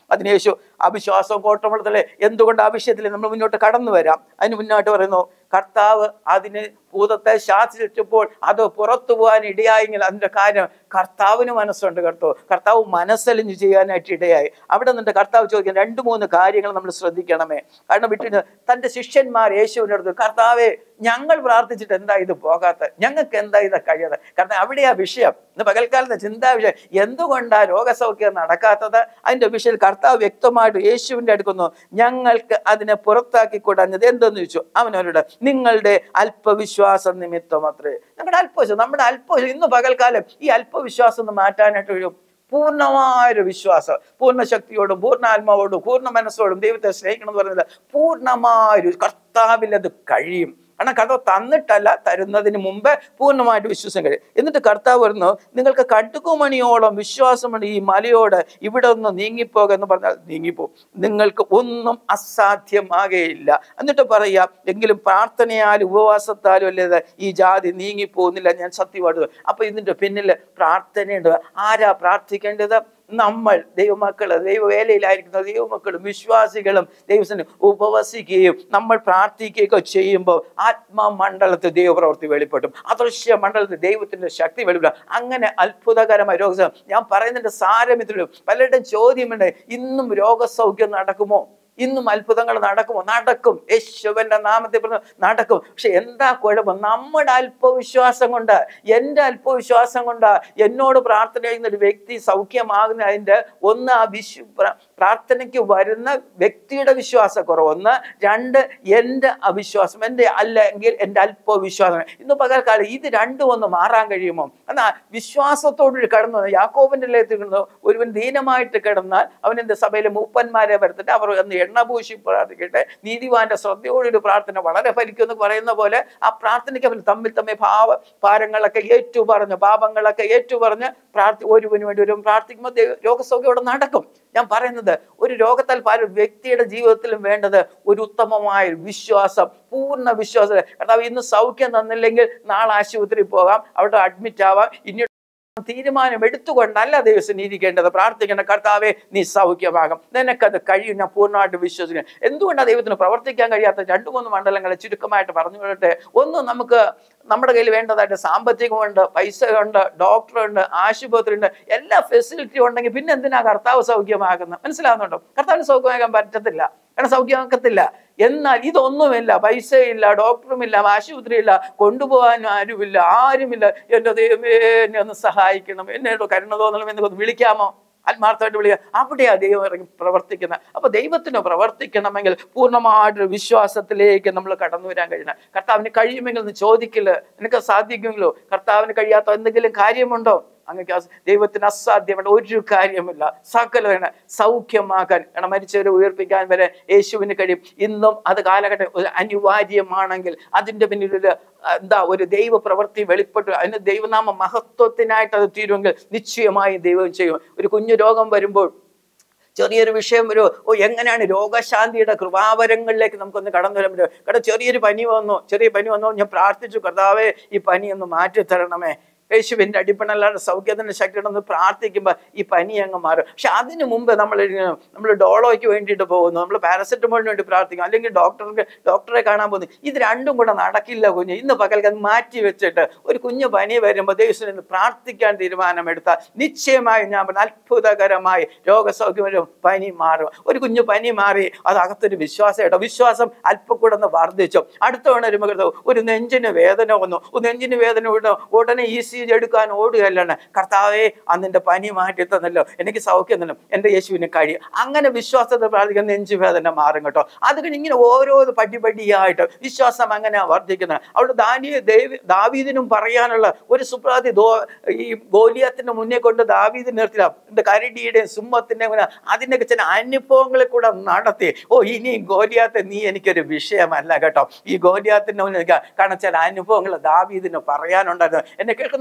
അതിന് യേശു അവിശ്വാസവും കോട്ടമുള്ളതല്ലേ എന്തുകൊണ്ട് ആ വിഷയത്തിൽ നമ്മൾ മുന്നോട്ട് കടന്നു വരാം അതിന് മുന്നോട്ട് പറയുന്നു കർത്താവ് അതിന് ഭൂതത്തെ ശാസിച്ചപ്പോൾ അത് പുറത്തു പോകാൻ ഇടയായെങ്കിൽ അതിന്റെ കാര്യം കർത്താവിന് മനസ്സുണ്ട് കേട്ടോ കർത്താവ് മനസ്സലിഞ്ഞ് ചെയ്യാനായിട്ട് ഇടയായി അവിടെ നിന്നിട്ട് കർത്താവ് ചോദിക്കുന്ന രണ്ട് മൂന്ന് കാര്യങ്ങൾ നമ്മൾ ശ്രദ്ധിക്കണമേ കാരണം വിട്ടിന് തന്റെ ശിഷ്യന്മാർ യേശുവിൻ്റെ അടുത്ത് കർത്താവെ ഞങ്ങൾ പ്രാർത്ഥിച്ചിട്ട് എന്താ ഇത് പോകാത്ത ഞങ്ങൾക്ക് എന്താ ഇത് കഴിയാതെ കാരണം അവിടെയാ വിഷയം ഇന്ന് പകൽക്കാലത്തെ ചിന്താ വിഷയം എന്തുകൊണ്ടാ രോഗസൗഖ്യം നടക്കാത്തത് അതിന്റെ വിഷയം കർത്താവ് വ്യക്തമായിട്ട് യേശുവിന്റെ അടുക്കുന്നു ഞങ്ങൾക്ക് അതിനെ പുറത്താക്കി കൂടാഞ്ഞത് എന്തെന്ന് ചോദിച്ചു അവനവരോട് നിങ്ങളുടെ അല്പവിശ്വാസം നിമിത്തം അത്രേ ഞങ്ങളുടെ അല്പവിശ്വാസം നമ്മുടെ അല്പവിശ്വാസം ഇന്ന് പകൽക്കാലം ഈ അല്പവിശ്വാസം ഒന്ന് മാറ്റാനായിട്ട് ഒരു പൂർണ്ണമായൊരു വിശ്വാസം പൂർണ്ണ ശക്തിയോടും പൂർണ്ണ ആത്മാവോടും പൂർണ്ണ മനസ്സോടും ദൈവത്തെ സ്നേഹിക്കണം എന്ന് പറയുന്നത് പൂർണ്ണമായൊരു കർത്താവിൽ അത് കഴിയും കാരണം കർത്താവ് തന്നിട്ടല്ല തരുന്നതിന് മുമ്പ് പൂർണ്ണമായിട്ട് വിശ്വസം കഴിയും എന്നിട്ട് കർത്താവ് പറഞ്ഞു നിങ്ങൾക്ക് കടുകുമണിയോളം വിശ്വാസമുണ്ട് ഈ മലയോട് ഇവിടെ ഒന്ന് നീങ്ങിപ്പോക എന്ന് പറഞ്ഞാൽ നീങ്ങിപ്പോകും നിങ്ങൾക്ക് ഒന്നും അസാധ്യമാകേയില്ല എന്നിട്ട് പറയാ എങ്കിലും പ്രാർത്ഥനയാലും ഉപവാസത്താലും അല്ലേ ഈ ജാതി നീങ്ങിപ്പോകുന്നില്ല ഞാൻ സത്യമായിട്ട് അപ്പൊ ഇതിന്റെ പിന്നിൽ പ്രാർത്ഥനയുണ്ട് ആരാ പ്രാർത്ഥിക്കേണ്ടത് നമ്മൾ ദൈവമക്കൾ ദൈവവേലയിലായിരിക്കുന്ന ദൈവമക്കളും വിശ്വാസികളും ദൈവത്തിന് ഉപവസിക്കുകയും നമ്മൾ പ്രാർത്ഥിക്കുകയൊക്കെ ചെയ്യുമ്പോൾ ആത്മമണ്ഡലത്തിൽ ദൈവപ്രവൃത്തി വെളിപ്പെട്ടും അദൃശ്യ മണ്ഡലത്തിൽ ദൈവത്തിന്റെ ശക്തി വെളിപ്പെടും അങ്ങനെ അത്ഭുതകരമായ രോഗ ഞാൻ പറയുന്നതിന്റെ സാരമിത്തിലും പലരുടെയും ചോദ്യമുണ്ട് ഇന്നും രോഗസൗഖ്യം നടക്കുമോ ഇന്നും അത്ഭുതങ്ങൾ നടക്കുമോ നടക്കും യേശുവന്റെ നാമത്തിൽ പറഞ്ഞു നടക്കും പക്ഷെ എന്താ കുഴപ്പം നമ്മുടെ അല്പവിശ്വാസം കൊണ്ട് എൻ്റെ അല്പവിശ്വാസം കൊണ്ട് എന്നോട് പ്രാർത്ഥന ചെയ്യുന്ന ഒരു വ്യക്തി സൗഖ്യമാകുന്നതിൻ്റെ ഒന്ന് ആ വിശ്വ പ്ര- പ്രാർത്ഥനയ്ക്ക് വരുന്ന വ്യക്തിയുടെ വിശ്വാസക്കുറവ് ഒന്ന് രണ്ട് എൻ്റെ അവിശ്വാസം എൻ്റെ അല്ലെങ്കിൽ എൻ്റെ അല്പവിശ്വാസം ഇന്ന് പകൽക്കാലം ഇത് രണ്ടും ഒന്ന് മാറാൻ കഴിയുമോ എന്നാൽ വിശ്വാസത്തോടു കടന്നു വന്ന യാക്കോബിന്റെ ലേത്തിൽ കിടന്നു ഒരുവൻ ദീനമായിട്ട് കിടന്നാൽ അവൻ എൻ്റെ സഭയിലെ മൂപ്പന്മാരെ വരുത്തിട്ട് അവർ എന്ന് എണ്ണ പൂശി പ്രാർത്ഥിക്കട്ടെ നീതിവാന്റെ ശ്രദ്ധയോടൊരു പ്രാർത്ഥന വളരെ ഫലിക്കുമെന്ന് പറയുന്ന പോലെ ആ പ്രാർത്ഥനയ്ക്ക് അവർ തമ്മിൽ തമ്മിൽ ഭാവ ഭാരങ്ങളൊക്കെ ഏറ്റു പറഞ്ഞ് പാപങ്ങളൊക്കെ ഏറ്റു പറഞ്ഞ് പ്രാർത്ഥി ഒരുവന് വേണ്ടി ഒരു പ്രാർത്ഥിക്കുമ്പോൾ ദൈവ- രോഗസൗഖ്യം അവിടെ നടക്കും ഞാൻ പറയുന്നത് ഒരു രോഗത്താൽ പല വ്യക്തിയുടെ ജീവിതത്തിലും വേണ്ടത് ഒരു ഉത്തമമായ ഒരു വിശ്വാസം പൂർണ്ണ വിശ്വാസം കർത്താവ് ഇന്ന് സൗഖ്യം തന്നില്ലെങ്കിൽ നാളെ ആശുപത്രിയിൽ പോകാം അവിടെ അഡ്മിറ്റ് ആവാം ഇനി തീരുമാനം എടുത്തുകൊണ്ടല്ല ദൈവം ഇരിക്കേണ്ടത് പ്രാർത്ഥിക്കേണ്ട കർത്താവെ നീ സൗഖ്യമാകും നിനക്കത് കഴിയും ഞാൻ പൂർണ്ണമായിട്ട് വിശ്വസിക്കുന്നു എന്തുകൊണ്ടാണ് ദൈവത്തിന് പ്രവർത്തിക്കാൻ കഴിയാത്ത രണ്ടു മൂന്ന് മണ്ഡലങ്ങളെ ചുരുക്കമായിട്ട് പറഞ്ഞു വിടട്ടെ ഒന്ന് നമുക്ക് നമ്മുടെ കയ്യിൽ വേണ്ടതായിട്ട് സാമ്പത്തികമുണ്ട് പൈസ ഉണ്ട് ഡോക്ടറുണ്ട് ആശുപത്രി ഉണ്ട് എല്ലാ ഫെസിലിറ്റിയും ഉണ്ടെങ്കിൽ പിന്നെ എന്തിനാ കർത്താവ് സൗഖ്യമാകുന്നത് മനസ്സിലാവുന്നുണ്ടോ കർത്താവിന് സൗഖ്യമാകാൻ പറ്റത്തില്ല കാരണം സൗഖ്യമാക്കത്തില്ല എന്നാൽ ഇതൊന്നുമില്ല പൈസയില്ല ഡോക്ടറുമില്ല ആശുപത്രിയില്ല കൊണ്ടുപോകാൻ ആരുമില്ല ആരുമില്ല എൻ്റെ ദൈവമേ എന്നെ ഒന്ന് സഹായിക്കണം എന്നെ കരുണ തോന്നണം എന്ന് ഒന്ന് വിളിക്കാമോ ആത്മാർത്ഥമായിട്ട് വിളിക്കുക അവിടെയാ ദൈവം ഇറങ്ങി പ്രവർത്തിക്കുന്നത് അപ്പൊ ദൈവത്തിന് പ്രവർത്തിക്കണമെങ്കിൽ പൂർണ്ണമായിട്ടൊരു വിശ്വാസത്തിലേക്ക് നമ്മൾ കടന്നു വരാൻ കഴിയണം കർത്താവിന് കഴിയുമെങ്കിൽ ഒന്ന് ചോദിക്കില്ല നിനക്ക് സാധിക്കുമെങ്കിലോ കർത്താവിന് കഴിയാത്ത എന്തെങ്കിലും കാര്യമുണ്ടോ അങ്ങക്ക് അസ- ദൈവത്തിന് അസാധ്യമുള്ള ഒരു കാര്യമില്ല സകലമാണ് സൗഖ്യമാക്കാൻ കാരണം മരിച്ചവരെ ഉയർപ്പിക്കാൻ വരെ യേശുവിന് കഴിയും ഇന്നും അത് കാലഘട്ടം ഒരു അനിവാര്യമാണെങ്കിൽ അതിൻ്റെ പിന്നിൽ ഒരു ആ, എന്താ ഒരു ദൈവ പ്രവൃത്തി വെളിപ്പെട്ടു അതിന് ദൈവനാമ മഹത്വത്തിനായിട്ട് അത് തീരുമെങ്കിൽ നിശ്ചയമായും ദൈവം ചെയ്യും ഒരു കുഞ്ഞു രോഗം വരുമ്പോൾ ചെറിയൊരു വിഷയം ഒരു ഓ എങ്ങനെയാണ് രോഗശാന്തിയുടെ കൃപാവരങ്ങളിലേക്ക് നമുക്കൊന്ന് കടന്നു വരാൻ പറ്റും കാരണം ചെറിയൊരു പനി വന്നു ചെറിയ പനി വന്നു ഞാൻ പ്രാർത്ഥിച്ചു കർത്താവേ ഈ പനി ഒന്ന് മാറ്റി തരണമേ യേശുവിൻ്റെ അടിപ്പണല്ലാതെ സൗഖ്യത്തിൻ്റെ ശക്തിയുണ്ടെന്ന് പ്രാർത്ഥിക്കുമ്പോൾ ഈ പനി അങ്ങ് മാറും പക്ഷെ അതിനു മുമ്പ് നമ്മൾ ഇങ്ങനെ നമ്മൾ ഡോളോയ്ക്ക് വേണ്ടിയിട്ട് പോകുന്നു നമ്മൾ പാരസെറ്റമോളിന് വേണ്ടി പ്രാർത്ഥിക്കും അല്ലെങ്കിൽ ഡോക്ടർക്ക് ഡോക്ടറെ കാണാൻ പോകുന്നു ഇത് രണ്ടും കൂടെ നടക്കില്ല കുഞ്ഞ് ഇന്ന് പകൽക്ക് അത് മാറ്റി വെച്ചിട്ട് ഒരു കുഞ്ഞു പനി വരുമ്പോൾ ദൈവത്തിന് പ്രാർത്ഥിക്കാൻ തീരുമാനമെടുത്താൽ നിശ്ചയമായും ഞാൻ പറഞ്ഞ അത്ഭുതകരമായി രോഗസൗഖ്യം വരും പനി മാറും ഒരു കുഞ്ഞു പനി മാറി അത് അകത്തൊരു വിശ്വാസം കേട്ടോ വിശ്വാസം അല്പം കൂടെ ഒന്ന് വർദ്ധിച്ചു അടുത്ത തവണ വരുമ്പോൾ കർത്താവ് ഒരു നെഞ്ചിന് വേദന വന്നു ഒരു നെഞ്ചിന് വേദന വിടോ ഉടനെ ഈ സി ജി എടുക്കാൻ ഓടുകയല്ലാണ് കർത്താവേ അന്നിന്റെ പനി മാറ്റി തന്നല്ലോ എനിക്ക് സൗഖ്യം തന്നു എൻ്റെ യേശുവിന് കഴിയും അങ്ങനെ വിശ്വാസത്തെ പ്രാർത്ഥിക്കുന്ന നെഞ്ചു വേദന മാറും കേട്ടോ അത് കഴിഞ്ഞ് ഇങ്ങനെ ഓരോ പടിപടിയായിട്ട് വിശ്വാസം അങ്ങനെ വർദ്ധിക്കുന്നത് അവിടെ ദാനിയ ദേവി ദാവീദിനും പറയാനുള്ള ഒരു സുപ്രാതി ദോ ഈ ഗോലിയത്തിന്റെ മുന്നേ കൊണ്ട് ദാവീദ് നിർത്തില്ല എന്താ കരടിയുടെയും സിംഹത്തിന്റെ മുന്നേ അതിൻ്റെയൊക്കെ ചില അനുഭവങ്ങളെ കൂടെ നടത്തി ഓ ഇനി ഗോലിയാത്തെ നീ എനിക്കൊരു വിഷയമല്ല കേട്ടോ ഈ ഗോലിയാത്തിന്റെ മുന്നിൽ നിൽക്കുക കാരണം ചില അനുഭവങ്ങൾ ദാവീദിന് പറയാനുണ്ടായിരുന്നു എന്നെ കേൾക്കുന്ന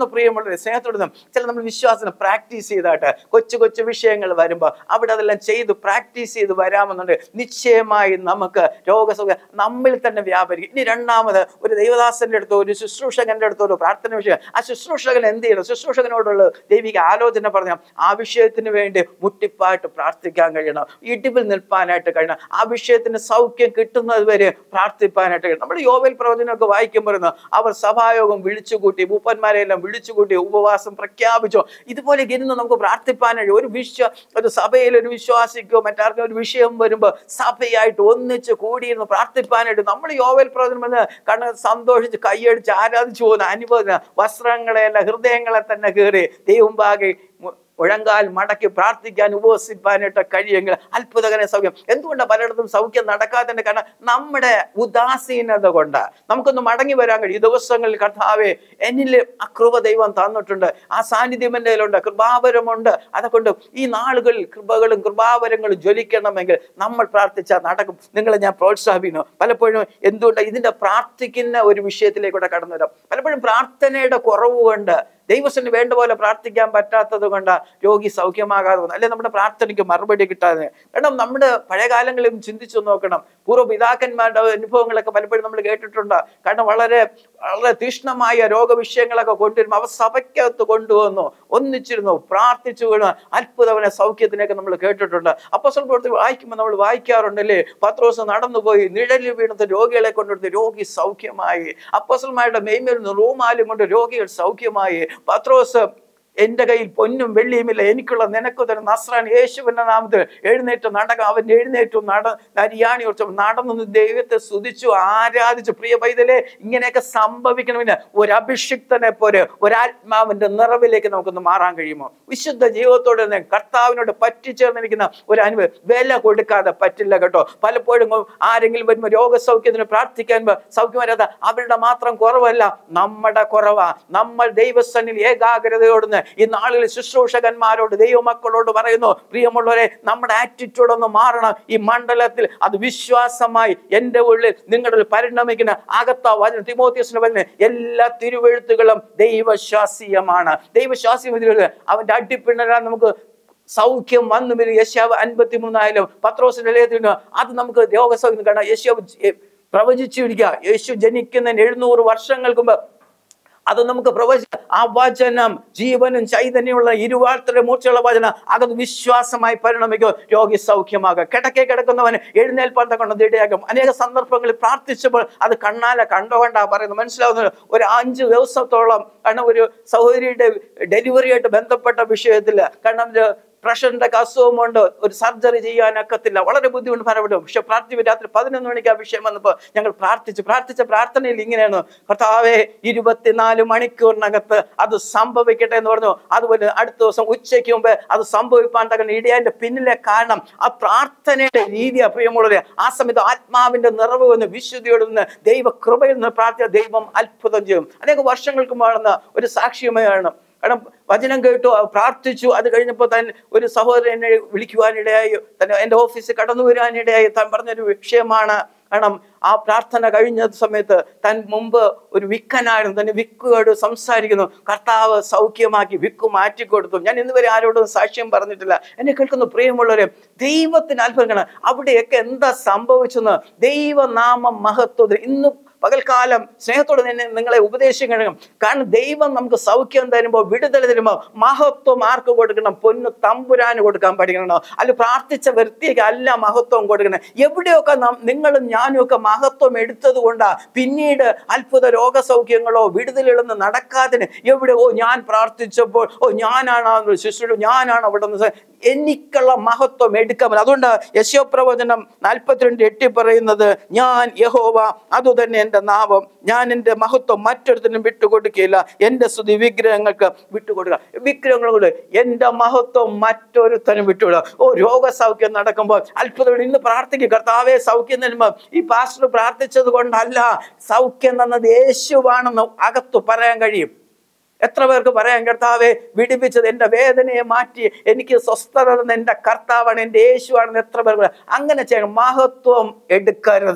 പ്രിയമുള്ള സ്നേഹത്തോട് നാം ചില നമ്മൾ വിശ്വാസം പ്രാക്ടീസ് ചെയ്തായിട്ട് കൊച്ചു കൊച്ചു വിഷയങ്ങൾ വരുമ്പോൾ അവിടെ അതെല്ലാം ചെയ്ത് പ്രാക്ടീസ് ചെയ്ത് വരാമെന്നുണ്ട് നിശ്ചയമായി നമുക്ക് രോഗസുഖം നമ്മിൽ തന്നെ വ്യാപരിക്കും ഇനി രണ്ടാമത് ഒരു ദൈവദാസന്റെ അടുത്തോ ഒരു ശുശ്രൂഷകന്റെ അടുത്തോ ഒരു പ്രാർത്ഥന വിഷയം ആ ശുശ്രൂഷകൻ എന്ത് ചെയ്യണം ശുശ്രൂഷകനോടുള്ള ദൈവിക ആലോചന പറഞ്ഞ ആ വിഷയത്തിന് വേണ്ടി മുട്ടിപ്പായിട്ട് പ്രാർത്ഥിക്കാൻ കഴിയണം ഇടിവിൽ നിൽപ്പാനായിട്ട് കഴിയണം ആ വിഷയത്തിന് സൗഖ്യം കിട്ടുന്നത് വരെ പ്രാർത്ഥിപ്പാനായിട്ട് കഴിയണം നമ്മൾ യോവൽ പ്രവചനമൊക്കെ വായിക്കുമ്പോൾ അവർ സഭായോഗം വിളിച്ചുകൂട്ടി മൂപ്പന്മാരെല്ലാം വിളിച്ചുകൂട്ടി ഉപവാസം പ്രഖ്യാപിച്ചോ ഇതുപോലെ ഇരുന്ന് നമുക്ക് പ്രാർത്ഥിപ്പാനായി ഒരു വിശ്വ ഒരു സഭയിൽ ഒരു വിശ്വാസിക്കോ മറ്റാർക്കോ ഒരു വിഷയം വരുമ്പോൾ സഭയായിട്ട് ഒന്നിച്ച് കൂടിയിരുന്ന് പ്രാർത്ഥിപ്പാനായിട്ട് നമ്മൾ യോവൽ പ്രവചനം എന്ന് കണ്ണ് സന്തോഷിച്ച് കൈയടിച്ച് ആരാധിച്ചു പോകുന്ന അനുഭവം വസ്ത്രങ്ങളെയല്ല ഹൃദയങ്ങളെ തന്നെ കയറി ദൈവമ്പാകെ മുഴങ്കാൽ മടക്കി പ്രാർത്ഥിക്കാൻ ഉപവസിപ്പാനായിട്ട് കഴിയുമെങ്കിൽ അത്ഭുതകര സൗഖ്യം എന്തുകൊണ്ടാണ് പലയിടത്തും സൗഖ്യം നടക്കാത്തതിന്റെ കാരണം നമ്മുടെ ഉദാസീനത കൊണ്ട് നമുക്കൊന്ന് മടങ്ങി വരാൻ കഴിയും ഈ ദിവസങ്ങളിൽ കർത്താവെ എന്നിൽ അകൃപ ദൈവം തന്നിട്ടുണ്ട് ആ സാന്നിധ്യം എൻ്റെ കയ്യിലുണ്ട് കൃപാവരമുണ്ട് അതുകൊണ്ട് ഈ നാളുകളിൽ കൃപകളും കൃപാവരങ്ങളും ജ്വലിക്കണമെങ്കിൽ നമ്മൾ പ്രാർത്ഥിച്ചാൽ നടക്കും നിങ്ങളെ ഞാൻ പ്രോത്സാഹിപ്പിക്കുന്നു പലപ്പോഴും എന്തുകൊണ്ട് ഇതിന്റെ പ്രാർത്ഥിക്കുന്ന ഒരു വിഷയത്തിലേക്കൂടെ കടന്നു വരാം പലപ്പോഴും പ്രാർത്ഥനയുടെ കുറവ് കൊണ്ട് ദൈവത്തിന് വേണ്ട പോലെ പ്രാർത്ഥിക്കാൻ പറ്റാത്തത് കൊണ്ട് രോഗി സൗഖ്യമാകാതെ വന്നു അല്ലെ നമ്മുടെ പ്രാർത്ഥനയ്ക്ക് മറുപടി കിട്ടാതെ കാരണം നമ്മുടെ പഴയ കാലങ്ങളിൽ ചിന്തിച്ചു നോക്കണം പൂർവ്വ പിതാക്കന്മാരുടെ അനുഭവങ്ങളൊക്കെ പലപ്പോഴും നമ്മൾ കേട്ടിട്ടുണ്ട് കാരണം വളരെ വളരെ തീക്ഷ്ണമായ രോഗവിഷയങ്ങളൊക്കെ കൊണ്ടുവരുമ്പോൾ അവർ സഭയ്ക്കകത്ത് കൊണ്ടുവന്നു ഒന്നിച്ചിരുന്നു പ്രാർത്ഥിച്ചു വീണു അത്ഭുതവന സൗഖ്യത്തിനൊക്കെ നമ്മൾ കേട്ടിട്ടുണ്ട് അപ്പൊ പ്രവൃത്തി വായിക്കുമ്പോൾ നമ്മൾ വായിക്കാറുണ്ടല്ലേ പത്ത് ദിവസം നടന്നുപോയി നിഴലിൽ വീണത് രോഗികളെ കൊണ്ടുവരുന്ന രോഗി സൗഖ്യമായി അപ്പോസന്മാരുടെ മെയ്മരുന്ന് റൂമാലും കൊണ്ട് രോഗികൾ സൗഖ്യമായി പത്രോസ് എന്റെ കയ്യിൽ പൊന്നും വെള്ളിയുമില്ല എനിക്കുള്ള നിനക്ക് തരുന്ന നസ്രാൻ യേശുവിന്റെ നാമത്തിൽ എഴുന്നേറ്റ് നടക്ക അവൻ എഴുന്നേറ്റു നട നരിയാണി ഉറച്ചു നടന്നു ദൈവത്തെ സ്തുതിച്ചു ആരാധിച്ചു പ്രിയ പൈതലെ ഇങ്ങനെയൊക്കെ സംഭവിക്കണമെന്ന് ഒരു അഭിഷിക്തനെ പോലെ ഒരാത്മാവിന്റെ നിറവിലേക്ക് നമുക്കൊന്ന് മാറാൻ കഴിയുമോ വിശുദ്ധ ജീവിതത്തോടെ തന്നെ കർത്താവിനോട് പറ്റിച്ചേർന്നിരിക്കുന്ന ഒരു അനുഭവം വില കൊടുക്കാതെ പറ്റില്ല കേട്ടോ പലപ്പോഴും ആരെങ്കിലും വരുമ്പോൾ രോഗസൗഖ്യത്തിന് പ്രാർത്ഥിക്കാൻ വ- സൗഖ്യം വരാതെ അവരുടെ മാത്രം കുറവല്ല നമ്മുടെ കുറവാ നമ്മൾ ദൈവസന്നിൽ ഏകാഗ്രതയോടുന്ന് ഈ നാളിൽ ശുശ്രൂഷകന്മാരോട് ദൈവമക്കളോട് പറയുന്നു പ്രിയമുള്ളവരെ നമ്മുടെ ആറ്റിറ്റ്യൂഡ് ഒന്ന് മാറണം ഈ മണ്ഡലത്തിൽ അത് വിശ്വാസമായി എൻ്റെ ഉള്ളിൽ നിങ്ങളുടെ ഉള്ളിൽ പരിണമിക്കുന്ന അകത്ത വചന തിമോത്യസിന് വരുന്ന എല്ലാ തിരുവെഴുത്തുകളും ദൈവശാസ്ത്രീയമാണ് ദൈവശാസ്ത്രീയം ഇതിലുള്ളത് അവന്റെ അടിപ്പിണരാൻ നമുക്ക് സൗഖ്യം വന്നു വരും യശാവ് അൻപത്തി മൂന്നായാലും പത്രോസിന്റെ ലേഖനം അത് നമുക്ക് രോഗസൗഖ്യം കാണാം യശാവ് ജ- പ്രവചിച്ചിരിക്കുക യേശു ജനിക്കുന്നതിന് എഴുന്നൂറ് വർഷങ്ങൾക്ക് മുമ്പ് അത് നമുക്ക് പ്രവച ആ വചനം ജീവനും ചൈതന്യമുള്ള ഇരുവാർത്തയുടെ മൂർച്ചയുള്ള വചനം അത് വിശ്വാസമായി പരിണമിക്കും രോഗി സൗഖ്യമാകുക കിടക്കെ കിടക്കുന്നവന് എഴുന്നേൽപ്പാൻ കൊണ്ട് ഇടയാക്കും അനേക സന്ദർഭങ്ങളിൽ പ്രാർത്ഥിച്ചപ്പോൾ അത് കണ്ണാലെ കണ്ടുകൊണ്ടാ പറയുന്നത് മനസ്സിലാവുന്നത് ഒരു അഞ്ച് ദിവസത്തോളം കാരണം ഒരു സഹോദരിയുടെ ഡെലിവറിയായിട്ട് ബന്ധപ്പെട്ട വിഷയത്തിൽ കാരണം ഇത് പ്രഷറിന്റെ ഒക്കെ അസുഖമുണ്ട് ഒരു സർജറി ചെയ്യാനൊക്കത്തില്ല വളരെ ബുദ്ധിമുട്ട് ഫലപ്പെടും പക്ഷെ പ്രാർത്ഥിച്ചു രാത്രി പതിനൊന്ന് മണിക്ക് ആ വിഷയം വന്നപ്പോൾ ഞങ്ങൾ പ്രാർത്ഥിച്ചു പ്രാർത്ഥിച്ച പ്രാർത്ഥനയിൽ ഇങ്ങനെയാണ് കർത്താവെ ഇരുപത്തിനാല് മണിക്കൂറിനകത്ത് അത് സംഭവിക്കട്ടെ എന്ന് പറഞ്ഞു അതുപോലെ അടുത്ത ദിവസം ഉച്ചയ്ക്ക് മുമ്പ് അത് സംഭവിപ്പാൻ തകർന്ന് ഇടിയന്റെ പിന്നിലെ കാരണം ആ പ്രാർത്ഥനയുടെ രീതി പ്രിയമുള്ളവരെ ആ സമയത്ത് ആത്മാവിന്റെ നിറവ് വന്ന് വിശുദ്ധിയോട് നിന്ന് ദൈവ കൃപയിൽ നിന്ന് പ്രാർത്ഥിച്ച ദൈവം അത്ഭുതം ചെയ്യും അനേക വർഷങ്ങൾക്ക് മുമ്പ് ഒരു സാക്ഷ്യമാണ് കാരണം വചനം കേട്ടു അവ പ്രാർത്ഥിച്ചു അത് കഴിഞ്ഞപ്പോൾ താൻ ഒരു സഹോദരൻ എന്നെ വിളിക്കുവാനിടയായി തന്നെ എൻ്റെ ഓഫീസിൽ കടന്നു വരാനിടയായി താൻ പറഞ്ഞൊരു വിഷയമാണ് കാരണം ആ പ്രാർത്ഥന കഴിഞ്ഞ സമയത്ത് താൻ മുമ്പ് ഒരു വിക്കനായിരുന്നു തന്നെ വിക്കുയോട് സംസാരിക്കുന്നു കർത്താവ് സൗഖ്യമാക്കി വിക്ക് മാറ്റിക്കൊടുത്തു ഞാൻ ഇന്നുവരെ ആരോടും സാക്ഷ്യം പറഞ്ഞിട്ടില്ല എന്നെ കേൾക്കുന്ന പ്രിയമുള്ളവരെ ദൈവത്തിന് അത്ഭുതമാണ് അവിടെയൊക്കെ എന്താ സംഭവിച്ചെന്ന് ദൈവനാമം മഹത്വം ഇന്ന് പകൽക്കാലം സ്നേഹത്തോടെ തന്നെ നിങ്ങളെ ഉപദേശിക്കണം കാരണം ദൈവം നമുക്ക് സൗഖ്യം തരുമ്പോൾ വിടുതൽ തരുമ്പോൾ മഹത്വം ആർക്ക് കൊടുക്കണം പൊന്ന് തമ്പുരാന് കൊടുക്കാൻ പഠിക്കണം അല്ല പ്രാർത്ഥിച്ച വ്യക്തിക്ക് അല്ല മഹത്വം കൊടുക്കണം എവിടെയൊക്കെ നാം നിങ്ങളും ഞാനും ഒക്കെ മഹത്വം എടുത്തത് കൊണ്ടാ പിന്നീട് അത്ഭുത രോഗസൗഖ്യങ്ങളോ വിടുതലുകളൊന്ന് നടക്കാതിന് എവിടെ ഓ ഞാൻ പ്രാർത്ഥിച്ചപ്പോൾ ഓ ഞാനാണ് ആ ശിശുడు ഞാനാണ് അവിടെ നിന്ന് എനിക്കുള്ള മഹത്വം എടുക്കാൻ അതുകൊണ്ട് യശോപ്രവചനം നാൽപ്പത്തിരണ്ട് എട്ടി പറയുന്നത് ഞാൻ യഹോവ അതുതന്നെ എൻ്റെ നാമം ഞാൻ എൻ്റെ മഹത്വം മറ്റൊരുത്തനും വിട്ടുകൊടുക്കുകയില്ല എൻ്റെ സ്തുതി വിഗ്രഹങ്ങൾക്ക് വിട്ടുകൊടുക്കുക വിഗ്രഹങ്ങൾ കൊണ്ട് എൻ്റെ മഹത്വം മറ്റൊരുത്തനും വിട്ടുകൊടുക്കുക ഓ രോഗസൗഖ്യം നടക്കുമ്പോൾ അത്ഭുതം ഇന്ന് പ്രാർത്ഥിക്കുക കർത്താവെ സൗഖ്യം തരുമ്പോൾ ഈ പാസ്റ്റർ പ്രാർത്ഥിച്ചത് കൊണ്ടല്ല സൗഖ്യം തന്നത് യേശുവാണെന്ന് അകത്ത് പറയാൻ കഴിയും എത്ര പേർക്ക് പറയാൻ കർത്താവെ വിടിപ്പിച്ചത് എൻ്റെ വേദനയെ മാറ്റി എനിക്ക് സ്വസ്ഥത തന്ന എൻ്റെ കർത്താവാണ് എൻ്റെ യേശുവാണെന്ന് എത്ര പേർക്ക് പറയാം അങ്ങനെ ചെയ്യണം മഹത്വം എടുക്കരുത്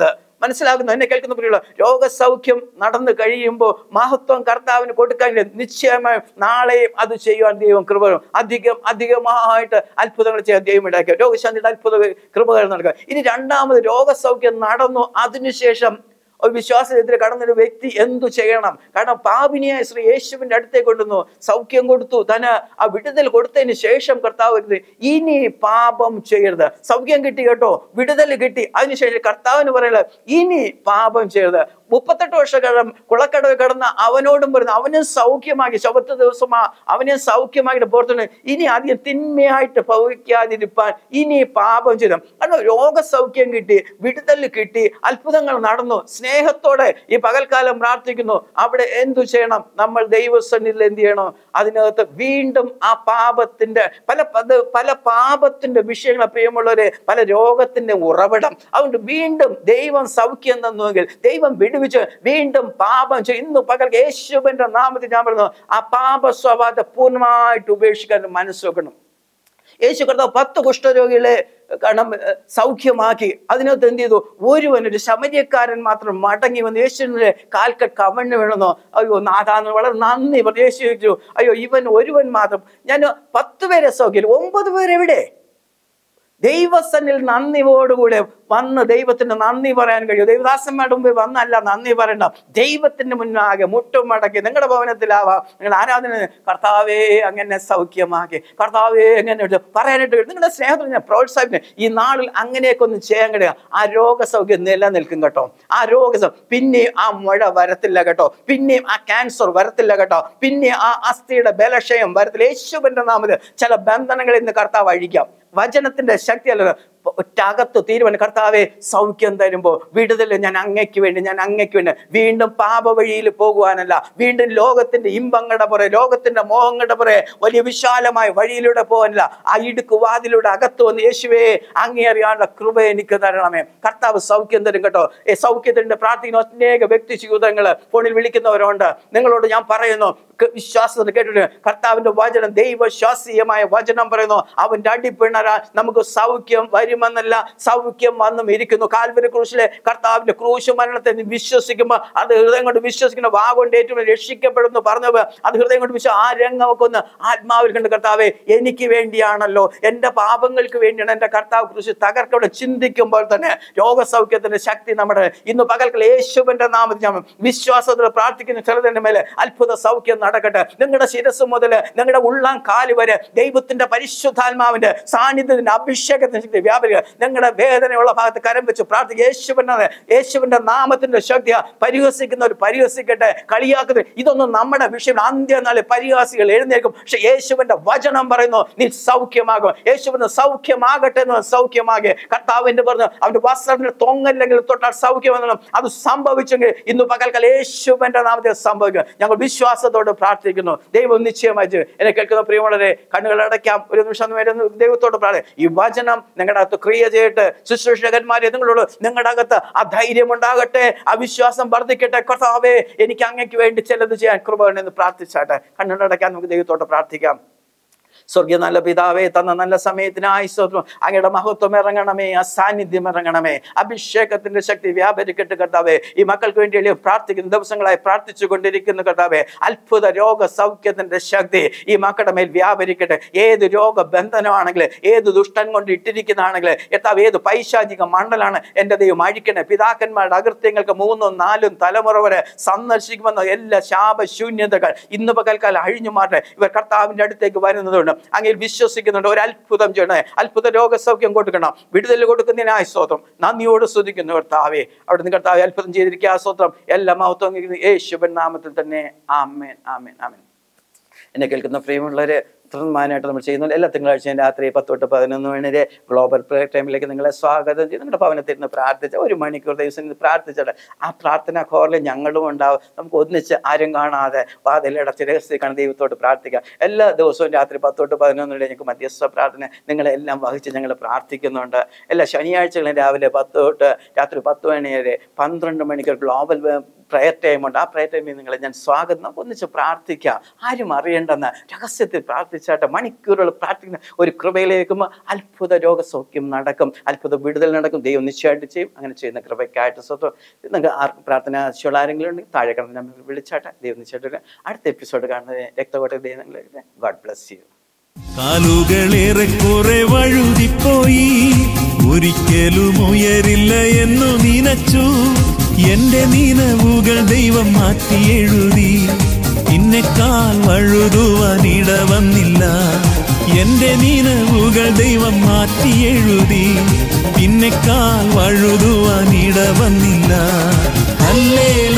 മനസ്സിലാക്കുന്നു എന്നെ കേൾക്കുന്ന പ്രിയുള്ള രോഗസൗഖ്യം നടന്നു കഴിയുമ്പോൾ മഹത്വം കർത്താവിന് കൊടുക്കാൻ നിശ്ചയമായും നാളെയും അത് ചെയ്യുവാൻ ദൈവം കൃപ തരും. അധികം അധികമായിട്ട് അത്ഭുതങ്ങൾ ചെയ്യാൻ ദൈവം ഇടാക്കുക രോഗശാന്തിയുടെ അത്ഭുത കൃപകൾ നടക്കുക ഇനി രണ്ടാമത് രോഗസൗഖ്യം നടന്നു അതിനുശേഷം ഒരു വിശ്വാസത്തിനെതിരെ കടന്നൊരു വ്യക്തി എന്തു ചെയ്യണം കാരണം പാപിനിയായ ശ്രീ യേശുവിന്റെ അടുത്തേക്ക് കൊണ്ടുവന്നു സൗഖ്യം കൊടുത്തു തന് ആ വിടുതൽ കൊടുത്തതിന് ശേഷം കർത്താവ് പറയുന്നത്, ഇനി പാപം ചെയ്യരുത് സൗഖ്യം കിട്ടി കേട്ടോ വിടുതൽ കിട്ടി അതിനുശേഷം കർത്താവിന് പറയുന്നത് ഇനി പാപം ചെയ്യരുത് മുപ്പത്തെട്ട് വർഷക്കാലം കുളക്കടവ് കിടന്ന അവനോടും പറയുന്നു അവനും സൗഖ്യമാക്കി ശബത്ത് ദിവസമാ അവനെ സൗഖ്യമാക്കിയിട്ട് പുറത്തുണ്ട് ഇനി അധികം തിന്മയായിട്ട് ഭവിക്കാതിരിപ്പാൻ ഇനി പാപം ചെയ്തു കാരണം രോഗസൗഖ്യം കിട്ടി വിടുതൽ കിട്ടി അത്ഭുതങ്ങൾ നടന്നു സ്നേഹത്തോടെ ഈ പകൽക്കാലം പ്രാർത്ഥിക്കുന്നു അവിടെ എന്തു ചെയ്യണം നമ്മൾ ദൈവസന്നിധിയിൽ എന്ത് ചെയ്യണം അതിനകത്ത് വീണ്ടും ആ പാപത്തിന്റെ പല പത- പല പാപത്തിന്റെ വിഷയങ്ങൾ പ്രിയമുള്ളവരെ പല രോഗത്തിന്റെ ഉറവിടം അതുകൊണ്ട് വീണ്ടും ദൈവം സൗഖ്യം തന്നുവെങ്കിൽ ദൈവം വിടുവിച്ച് വീണ്ടും പാപം ചെയ്യും ഇന്ന് പകൽ യേശുവിന്റെ നാമത്തിൽ ഞാൻ പറഞ്ഞു ആ പാപ സ്വഭാവത്തെ പൂർണ്ണമായിട്ട് ഉപേക്ഷിക്കാൻ മനസ്സ് വെക്കണം യേശു കർത്താവ് പത്ത് കുഷ്ഠരോഗികളെ കാരണം ഏഹ്, സൗഖ്യമാക്കി അതിനകത്ത് എന്ത് ചെയ്തു ഒരുവൻ ഒരു ശമര്യക്കാരൻ മാത്രം മടങ്ങി വന്ന് യേശുവിന്റെ കാൽക്കൽ കവണ്ണു വീണെന്നോ അയ്യോ നാഥാന്ന് വളരെ നന്ദി പറഞ്ഞു യേശു ചോദിച്ചു അയ്യോ ഇവൻ ഒരുവൻ മാത്രം ഞാൻ പത്ത് പേരെ സൗഖ്യം ഒമ്പത് പേരെവിടെ ദൈവസന്നിൽ നന്ദിയോടുകൂടെ വന്ന് ദൈവത്തിന് നന്ദി പറയാൻ കഴിയും ദൈവദാസന്മാരുടെ മുമ്പിൽ വന്നല്ല നന്ദി പറയണ്ട ദൈവത്തിന്റെ മുന്നാകെ മുട്ടും മടക്കി നിങ്ങളുടെ ഭവനത്തിലാവാം നിങ്ങളുടെ ആരാധന കർത്താവേ അങ്ങനെ സൗഖ്യമാക്കി കർത്താവേ എങ്ങനെ ഉണ്ട്? പറയാനായിട്ട് കഴിയും. നിങ്ങളുടെ സ്നേഹത്തിൽ ഞാൻ പ്രോത്സാഹിപ്പിക്കുന്നു ഈ നാളിൽ അങ്ങനെയൊക്കെ ഒന്ന് ചെയ്യാൻ കഴിയുക ആ രോഗസൗഖ്യം നിലനിൽക്കും കേട്ടോ ആ രോഗസം പിന്നെയും ആ മുഴ വരത്തില്ല കേട്ടോ പിന്നെയും ആ ക്യാൻസർ വരത്തില്ല കേട്ടോ പിന്നെ ആ അസ്ഥിയുടെ ബലക്ഷയം വരത്തില്ല യേശുവിന്റെ നാമത്തിൽ ചില ബന്ധനങ്ങളിൽ ഇന്ന് കർത്താവ് അഴിക്കാം വചനത്തിന്റെ ശക്തി അല്ല ഒറ്റകത്ത് തീരുമാനം കർത്താവെ സൗഖ്യം തരുമ്പോ വിടുതൽ ഞാൻ അങ്ങയ്ക്ക് വേണ്ടി ഞാൻ അങ്ങയ്ക്ക് വേണ്ടി വീണ്ടും പാപ വഴിയിൽ പോകുവാനല്ല വീണ്ടും ലോകത്തിന്റെ ഇമ്പങ്ങളുടെ പുറകെ ലോകത്തിന്റെ മോഹങ്ങളുടെ പുറകെ വലിയ വിശാലമായ വഴിയിലൂടെ പോകാനല്ല ആ ഇടുക്ക് വാതിലൂടെ അകത്ത് വന്ന് യേശുവേ അങ്ങേ അറിയാനുള്ള കൃപ എനിക്ക് തരണമേ കർത്താവ് സൗഖ്യം തരും കേട്ടോ ഈ സൗഖ്യത്തിന്റെ പ്രാർത്ഥിക്കുന്ന അനേക വ്യക്തി ജീവിതങ്ങൾ ഫോണിൽ വിളിക്കുന്നവരുണ്ട് നിങ്ങളോട് ഞാൻ പറയുന്നു ക- വിശ്വാസത്തിൽ കേട്ടിട്ട് കർത്താവിന്റെ വചനം ദൈവശ്വാസീയമായ വചനം പറയുന്നു അവന്റെ അടിപ്പിണരാൽ നമുക്ക് സൗഖ്യം വരുമെന്നല്ല സൗഖ്യം വന്നും ഇരിക്കുന്നു കാൽവരി ക്രൂശിലെ കർത്താവിന്റെ ക്രൂശ് മരണത്തെ നീ വിശ്വസിക്കുമ്പോൾ അത് ഹൃദയം കൊണ്ട് വിശ്വസിക്കുന്ന വാ കൊണ്ട് ഏറ്റവും രക്ഷിക്കപ്പെടുന്നു പറഞ്ഞത് അത് ഹൃദയം കൊണ്ട് വിശ്വ ആ രംഗമൊക്കെ ഒന്ന് ആത്മാവിൽ കണ്ട് കർത്താവെ എനിക്ക് വേണ്ടിയാണല്ലോ എന്റെ പാപങ്ങൾക്ക് വേണ്ടിയാണ് എന്റെ കർത്താവ് ക്രൂശ് തകർക്കവിടെ ചിന്തിക്കുമ്പോൾ തന്നെ രോഗസൗഖ്യത്തിന്റെ ശക്തി നമ്മുടെ ഇന്ന് പകൽക്കൽ യേശുവിന്റെ നാമത്തിൽ ഞാൻ വിശ്വാസത്തിൽ പ്രാർത്ഥിക്കുന്ന ചിലതിന്റെ മേലെ അത്ഭുത സൗഖ്യം നടക്കട്ടെ നിങ്ങളുടെ ശിരസ് മുതൽ നിങ്ങളുടെ ഉള്ളാം കാല് വരെ ദൈവത്തിന്റെ പരിശുദ്ധാത്മാവിന്റെ സാന്നിധ്യത്തിന്റെ അഭിഷേകത്തിന്റെ ശക്തി വ്യാപരിക നിങ്ങളുടെ വേദനയുള്ള ഭാഗത്ത് കരം വെച്ച് പ്രാർത്ഥിക്കുക യേശുവിന്റെ യേശുവിന്റെ നാമത്തിന്റെ ശക്തി പരിഹസിക്കുന്നവർ പരിഹസിക്കട്ടെ കളിയാക്കുന്ന ഇതൊന്നും നമ്മുടെ വിഷയം അന്ത്യനാളിൽ പരിഹാസികൾ എഴുന്നേൽക്കും പക്ഷെ യേശുവിന്റെ വചനം പറയുന്നു നീ സൗഖ്യമാകും യേശുവിന് സൗഖ്യമാകട്ടെ എന്ന് സൗഖ്യമാകെ കർത്താവിന്റെ പറഞ്ഞു അവന്റെ വസ്ത്രത്തിന് തൊങ്ങല്ലെങ്കിൽ തൊട്ടാൽ സൗഖ്യമെന്നും അത് സംഭവിച്ചെങ്കിൽ ഇന്ന് പകൽക്കാലം യേശുവിന്റെ നാമത്തിൽ സംഭവിക്കും ഞങ്ങൾ വിശ്വാസത്തോട് പ്രാർത്ഥിക്കുന്നു ദൈവം നിശ്ചയമായി ചെയ്യും. എന്നെ കേൾക്കുന്ന പ്രിയമുള്ളവരെ കണ്ണുകൾ അടയ്ക്കാം ഒരു നിമിഷം ഒന്ന് വരുന്നു ദൈവത്തോട് പ്രാർത്ഥന ഈ വചനം നിങ്ങളുടെ അകത്ത് ക്രിയ ചെയ്യട്ടെ ശുശ്രൂഷകന്മാരെ നിങ്ങളോട് നിങ്ങളുടെ അകത്ത് ആ ധൈര്യം ഉണ്ടാകട്ടെ ആ വിശ്വാസം വർദ്ധിക്കട്ടെ കർത്താവേ എനിക്ക് അങ്ങയ്ക്ക് വേണ്ടി ചിലത് ചെയ്യാൻ കൃപ എന്ന് പ്രാർത്ഥിച്ചാട്ടെ കണ്ണുകളടയ്ക്കാൻ നമുക്ക് ദൈവത്തോട് പ്രാർത്ഥിക്കാം സ്വർഗീയ നല്ല പിതാവേ തന്ന നല്ല സമയത്തിനായി സ്തോത്രം അങ്ങയുടെ മഹത്വം ഇറങ്ങണമേ ആ സാന്നിധ്യം ഇറങ്ങണമേ അഭിഷേകത്തിന്റെ ശക്തി വ്യാപരിക്കട്ടെ കർത്താവേ ഈ മക്കൾക്ക് വേണ്ടി എളിയ പ്രാർത്ഥിക്കുന്ന ദിവസങ്ങളായി പ്രാർത്ഥിച്ചു കൊണ്ടിരിക്കുന്ന കർത്താവേ അത്ഭുത രോഗ സൗഖ്യത്തിന്റെ ശക്തി ഈ മക്കളുടെ മേൽ വ്യാപരിക്കട്ടെ ഏത് രോഗ ബന്ധനമാണെങ്കിലും ഏത് ദുഷ്ടൻ കൊണ്ട് ഇട്ടിരിക്കുന്നതാണെങ്കിലും എത്താവ് ഏത് പൈശാചിക മണ്ഡലാണ് എൻ്റെ ദൈവം അഴിക്കണേ പിതാക്കന്മാരുടെ അകൃത്യങ്ങൾക്ക് മൂന്നും നാലും തലമുറ വരെ സന്ദർശിക്കുമെന്ന എല്ലാ ശാപശൂന്യതകൾ ഇന്ന് പകൽക്കാലം അഴിഞ്ഞു മാറട്ടെ ഇവർ കർത്താവിന്റെ അടുത്തേക്ക് വരുന്നതുകൊണ്ട് അങ്ങനെ വിശ്വസിക്കുന്നുണ്ട് ഒരു അത്ഭുതം ചെയ്യണേ അത്ഭുത രോഗസൗഖ്യം കൊടുക്കണം വിടുതൽ കൊടുക്കുന്നതിനായി സ്തോത്രം നന്ദിയോട് സ്തുതിക്കുന്നു കർത്താവേ അവിടെ നിന്ന് കർത്താവെ അത്ഭുതം ചെയ്തിരിക്കുക ആ സ്തോത്രം എല്ലാ മഹത്വം യേശുബൻ നാമത്തിൽ തന്നെ ആമേൻ ആമേൻ ആമേൻ എന്നെ കേൾക്കുന്ന പ്രിയമുള്ളവരെ തുടർമാനായിട്ട് നമ്മൾ ചെയ്യുന്നുണ്ട് എല്ലാ തിങ്കളാഴ്ചയും രാത്രി പത്ത് തൊട്ട് പതിനൊന്ന് മണി വരെ ഗ്ലോബൽ പ്രയർ ടൈമിലേക്ക് നിങ്ങളെ സ്വാഗതം ചെയ്ത് നിങ്ങളുടെ ഭവനത്തിൽ നിന്ന് പ്രാർത്ഥിച്ച ഒരു മണിക്കൂർ ദിവസം ഇത് പ്രാർത്ഥിച്ചിട്ട് ആ പ്രാർത്ഥന ഹോറിൽ ഞങ്ങളും ഉണ്ടാവും നമുക്ക് ഒന്നിച്ച് ആരും കാണാതെ വാതിലടച്ച് രഹസ്യ കാണാൻ ദൈവത്തോട് പ്രാർത്ഥിക്കാം എല്ലാ ദിവസവും രാത്രി പത്ത് തൊട്ട് പതിനൊന്ന് വരെ ഞങ്ങൾക്ക് മധ്യസ്ഥ പ്രാർത്ഥന നിങ്ങളെല്ലാം വഹിച്ച് ഞങ്ങൾ പ്രാർത്ഥിക്കുന്നുണ്ട് എല്ലാ ശനിയാഴ്ചകളും രാവിലെ പത്ത് തൊട്ട് രാത്രി പത്ത് മണി വരെ പന്ത്രണ്ട് മണിക്കൂർ ഗ്ലോബൽ പ്രയർ ടൈമുണ്ട് ആ പ്രയർ ടൈമിൽ നിങ്ങളെ ഞാൻ സ്വാഗതം നമുക്ക് ഒന്നിച്ച് പ്രാർത്ഥിക്കാം ആരും അറിയേണ്ടെന്ന് രഹസ്യത്തിൽ പ്രാർത്ഥിച്ചാട്ടെ മണിക്കൂറുകൾ പ്രാർത്ഥിക്കുന്ന ഒരു കൃപയിലേക്കുമ്പോൾ അത്ഭുത രോഗസൗഖ്യം നടക്കും അത്ഭുത വിടുതൽ നടക്കും ദൈവം നിശ്ചയമായിട്ട് ചെയ്യും അങ്ങനെ ചെയ്യുന്ന കൃപയ്ക്കായിട്ട് സ്വന്തം നിങ്ങൾക്ക് ആർക്കും പ്രാർത്ഥന ആവശ്യമുള്ള ആരെങ്കിലും ഉണ്ടെങ്കിൽ താഴെ കിടന്ന് നമ്മൾ വിളിച്ചാട്ടെ ദൈവം നിശ്ചയമായിട്ട് അടുത്ത എപ്പിസോഡ് കാണുന്നത് രക്തകോട്ട ദൈവങ്ങളെ ഗോഡ് ബ്ലസ് യു കാലുകളേറെ കുറെ വഴുതിപ്പോയി ഒരിക്കലും ഉയരില്ല എന്നു നനച്ചു എന്റെ നീനവുകൾ ദൈവം മാറ്റി എഴുതി ഇന്നെക്കാൽ വഴുതുവാൻ ഇടവന്നില്ല എന്റെ നീനവുകൾ ദൈവം മാറ്റി എഴുതി പിന്നെക്കാൽ വഴുതുവാൻ ഇടവന്നില്ല അല്ലേ